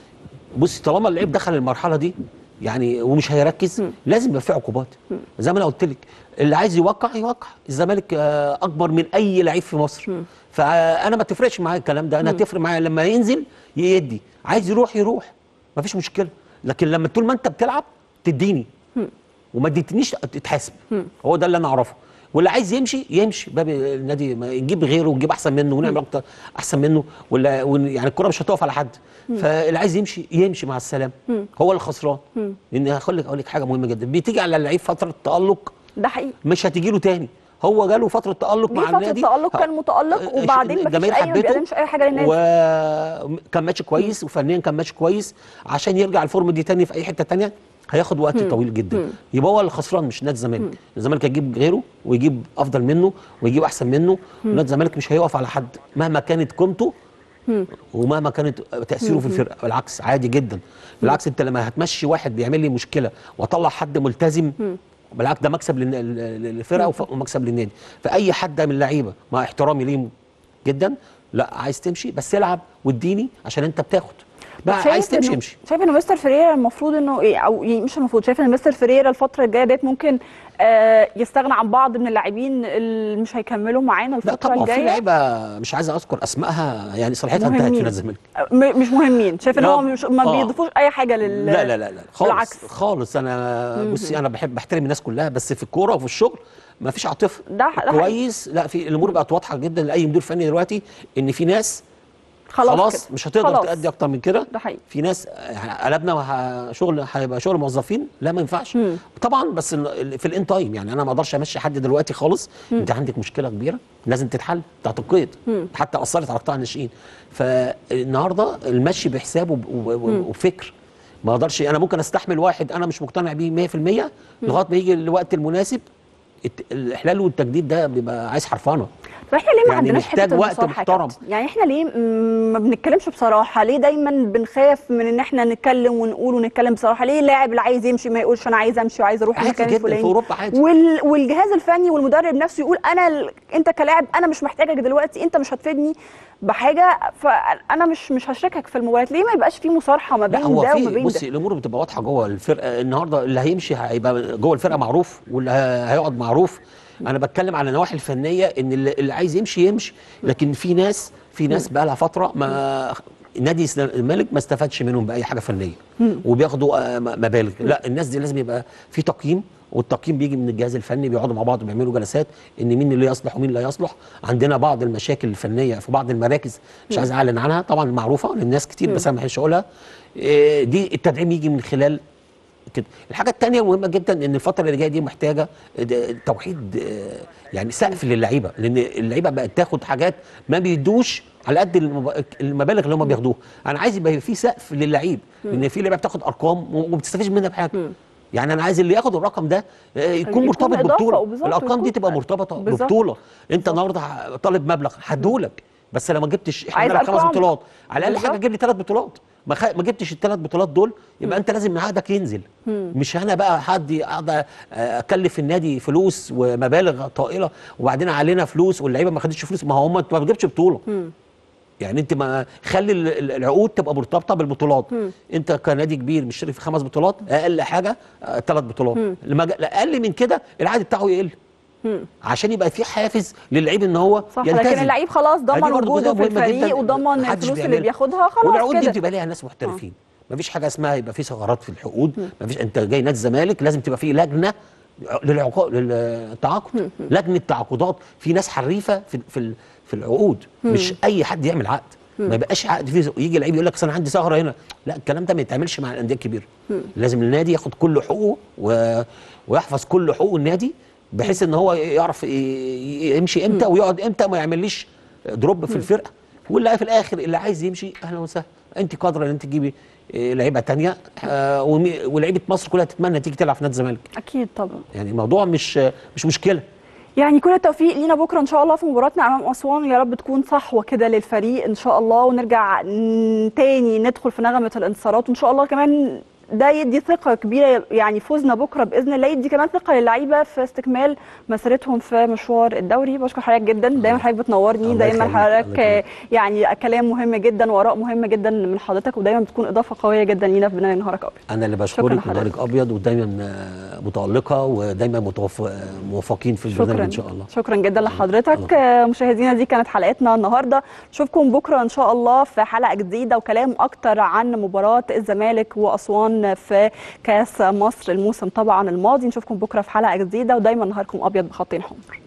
بص طالما اللعيب دخل المرحله دي يعني ومش هيركز لازم يبقى في عقوبات زي ما انا قلت لك اللي عايز يوقع يوقع الزمالك آه، اكبر من اي لعيب في مصر فانا ما تفرقش معايا الكلام ده انا تفرق معايا لما ينزل يدي عايز يروح يروح ما فيش مشكله لكن لما طول ما انت بتلعب تديني وما اديتنيش تتحاسب هو ده اللي انا اعرفه واللي عايز يمشي يمشي باب النادي ما يجيب غيره ونجيب احسن منه ونعمل اكتر احسن منه ولا ون- يعني الكره مش هتقف على حد فاللي عايز يمشي يمشي مع السلامه هو اللي خسران لان هقول لك اقول لك حاجه مهمه جدا بتيجي على اللعيب فتره تالق ده حقيقي مش هتيجي له تاني هو جاله فتره تالق جه مع فتره النادي تالق كان متالق وبعدين مفيش الجماهير اي ما حبته بيقدمش اي حاجه للنادي وكان ماتش كويس وفنيا كان ماتش كويس عشان يرجع الفورم دي تاني في اي حته تانية هياخد وقت طويل جدا يبقى هو اللي خسران مش نادي الزمالك الزمالك هيجيب غيره ويجيب افضل منه ويجيب احسن منه نادي الزمالك مش هيقف على حد مهما كانت قيمته ومهما كانت تاثيره في الفرقه بالعكس عادي جدا بالعكس انت لما هتمشي واحد بيعمل لي مشكله واطلع حد ملتزم بالعكس ده مكسب للن- لل- للفرقه وف- ومكسب للنادي فاي حد من اللعيبه مع احترامي ليهم جدا لا عايز تمشي بس العب واديني عشان انت بتاخد بقى شايف عايز تمشي إنه- امشي شايف ان مستر فريرا المفروض انه ايه او يعني مش المفروض شايف ان مستر فريرا الفتره الجايه ديت ممكن آه يستغنى عن بعض من اللاعبين اللي مش هيكملوا معانا لا الفتره طبعا في الجايه لعيبه مش عايز اذكر اسمائها يعني صلاحيتها انتهت في مهمين. نادي الزمالك م- مش مهمين شايف ان لا. هو مش ما آه. بيضيفوش اي حاجه لل لا لا لا لا خالص بالعكس. خالص انا بصي انا بحب بحترم الناس كلها بس في الكوره وفي الشغل ما فيش عاطفه ده- ده حقيقي. كويس لا في الامور بقت واضحه جدا لاي مدير فني دلوقتي ان في ناس خلاص, خلاص كده. مش هتقدر خلاص. تأدي اكتر من كده ده حقيقي في ناس يعني قلبنا وه- شغل هيبقى شغل موظفين لا ما ينفعش مم. طبعا بس ال- في الان تايم يعني انا ما اقدرش امشي حد دلوقتي خالص انت عندك مشكله كبيره لازم تتحل بتاعت القيد مم. حتى اثرت على قطاع الناشئين فالنهارده المشي بحساب وب- وب- وب- وبفكر ما اقدرش انا ممكن استحمل واحد انا مش مقتنع بيه 100% لغايه ما يجي الوقت المناسب الت- الاحلال والتجديد ده بيبقى عايز حرفنه طب احنا ليه ما يعني عندناش محتاج حته وقت المصالحه يا محترم. كابتن؟ يعني احنا ليه م- ما بنتكلمش بصراحه ليه دايما بنخاف من ان احنا نتكلم ونقول ونتكلم بصراحه ليه اللاعب اللي عايز يمشي ما يقولش انا عايز امشي وعايز اروح عادي المكان جدا، الفلاني في أوروبا عادي. وال... والجهاز الفني والمدرب نفسه يقول انا ال... انت كلاعب انا مش محتاجك دلوقتي انت مش هتفيدني بحاجه فانا مش مش هشاركك في المباريات ليه ما يبقاش في مصارحه ما لا بين هو ده وما في بين بصي ده الامور بتبقى واضحه جوه الفرقه النهارده اللي هيمشي هيبقى جوه الفرقه معروف واللي ه- هيقعد معروف انا بتكلم على النواحي الفنيه ان اللي اللي عايز يمشي يمشي لكن في ناس في ناس بقى لها فتره ما نادي الزمالك ما استفادش منهم باي حاجه فنيه وبياخدوا آه، م- مبالغ لا الناس دي لازم يبقى في تقييم والتقييم بيجي من الجهاز الفني بيقعدوا مع بعض وبيعملوا جلسات ان مين اللي يصلح ومين لا يصلح عندنا بعض المشاكل الفنيه في بعض المراكز مش عايز اعلن عنها طبعا معروفه للناس كتير بس انا ما بحبش اقولها إيه، دي التدعيم يجي من خلال كده الحاجه الثانيه المهمه جدا ان الفتره اللي جايه دي محتاجه د- توحيد آه، يعني سقف للعيبه لان اللعيبه بقت تاخد حاجات ما بيدوش على قد المب- المبالغ اللي هم بياخدوها انا عايز يبقى في سقف للعيب لان في لعيبه بتاخد ارقام وما بتستفيدش منها بحاجه يعني انا عايز اللي ياخد الرقم ده آه، يكون يكون مرتبط إضافة ببطوله وبالظبط الارقام دي ويكون- تبقى مرتبطه بالظبط. ببطوله انت النهارده ه- طالب مبلغ هديهولك بس لو ما جبتش احنا عايز بنلعب خمس أرقام. بطولات على الاقل حاجه بالظبط. جيب لي ثلاث بطولات ما, خ... ما جبتش الثلاث بطولات دول يبقى انت لازم عقدك ينزل مش انا بقى حد اقعد آه، اكلف النادي فلوس ومبالغ طائله وبعدين علينا فلوس واللعيبه ما خدتش فلوس ما هو هم انت ما بتجيبش بطوله يعني انت ما خلي ال- ال- العقود تبقى مرتبطه بالبطولات مم. انت كنادي كبير مشترك في خمس بطولات اقل حاجه ثلاث بطولات مم. لما جا- اقل من كده العقد بتاعه يقل مم. عشان يبقى في حافز للعيب ان هو صح يلتزم لكن اللعيب خلاص ضمن دي برضه وجوده جزئية في مهمة جداً الفريق وضمن محدش الفلوس اللي بيعملها. بياخدها خلاص والعقود دي كده بتبقى ليها ناس محترفين مفيش حاجه اسمها يبقى في ثغرات في العقود مفيش انت جاي نادي الزمالك لازم تبقى في لجنه للعقود للتعاقد لجنه تعاقدات في ناس حريفه في في ال- في العقود مم. مش اي حد يعمل عقد مم. ما يبقاش عقد فيه يجي لعيب يقول لك أصل انا عندي ثغره هنا لا الكلام ده ما يتعملش مع الانديه الكبيره مم. لازم النادي ياخد كل حقوقه و... ويحفظ كل حقوق النادي بحيث ان هو يعرف ي- ي- يمشي امتى ويقعد امتى وما يعمليش دروب في الفرقه واللي في الاخر اللي عايز يمشي اهلا وسهلا انت قادره ان انت تجيبي آه، لعيبه تانية آه، ومي- ولعيبه مصر كلها تتمنى تيجي تلعب في نادي الزمالك اكيد طبعا يعني الموضوع مش آه، مش مشكله يعني كل التوفيق لينا بكره ان شاء الله في مباراتنا امام اسوان يا رب تكون صحوه كده للفريق ان شاء الله ونرجع ن- تاني ندخل في نغمه الانتصارات وان شاء الله كمان ده يدي ثقه كبيره يعني فوزنا بكره باذن الله يدي كمان ثقه للعيبه في استكمال مسيرتهم في مشوار الدوري بشكر حضرتك جدا دايما حضرتك بتنورني الله دايما يخليك، حضرتك الله يخليك. آه، يعني كلام مهم جدا واراء مهمه جدا من حضرتك ودايما بتكون اضافه قويه جدا لينا في برنامج نهارك ابيض انا اللي شكراً بشكرك لحضرتك. ونهارك ابيض ودايما آه، متالقه ودايما متوف- آه، موفقين في البرنامج شكرا ان شاء الله شكرا جدا لحضرتك آه، مشاهدينا دي كانت حلقتنا النهارده نشوفكم بكره ان شاء الله في حلقه جديده وكلام اكتر عن مباراه الزمالك واسوان في كاس مصر الموسم طبعا الماضي نشوفكم بكره في حلقه جديده ودايما نهاركم ابيض بخطين حمر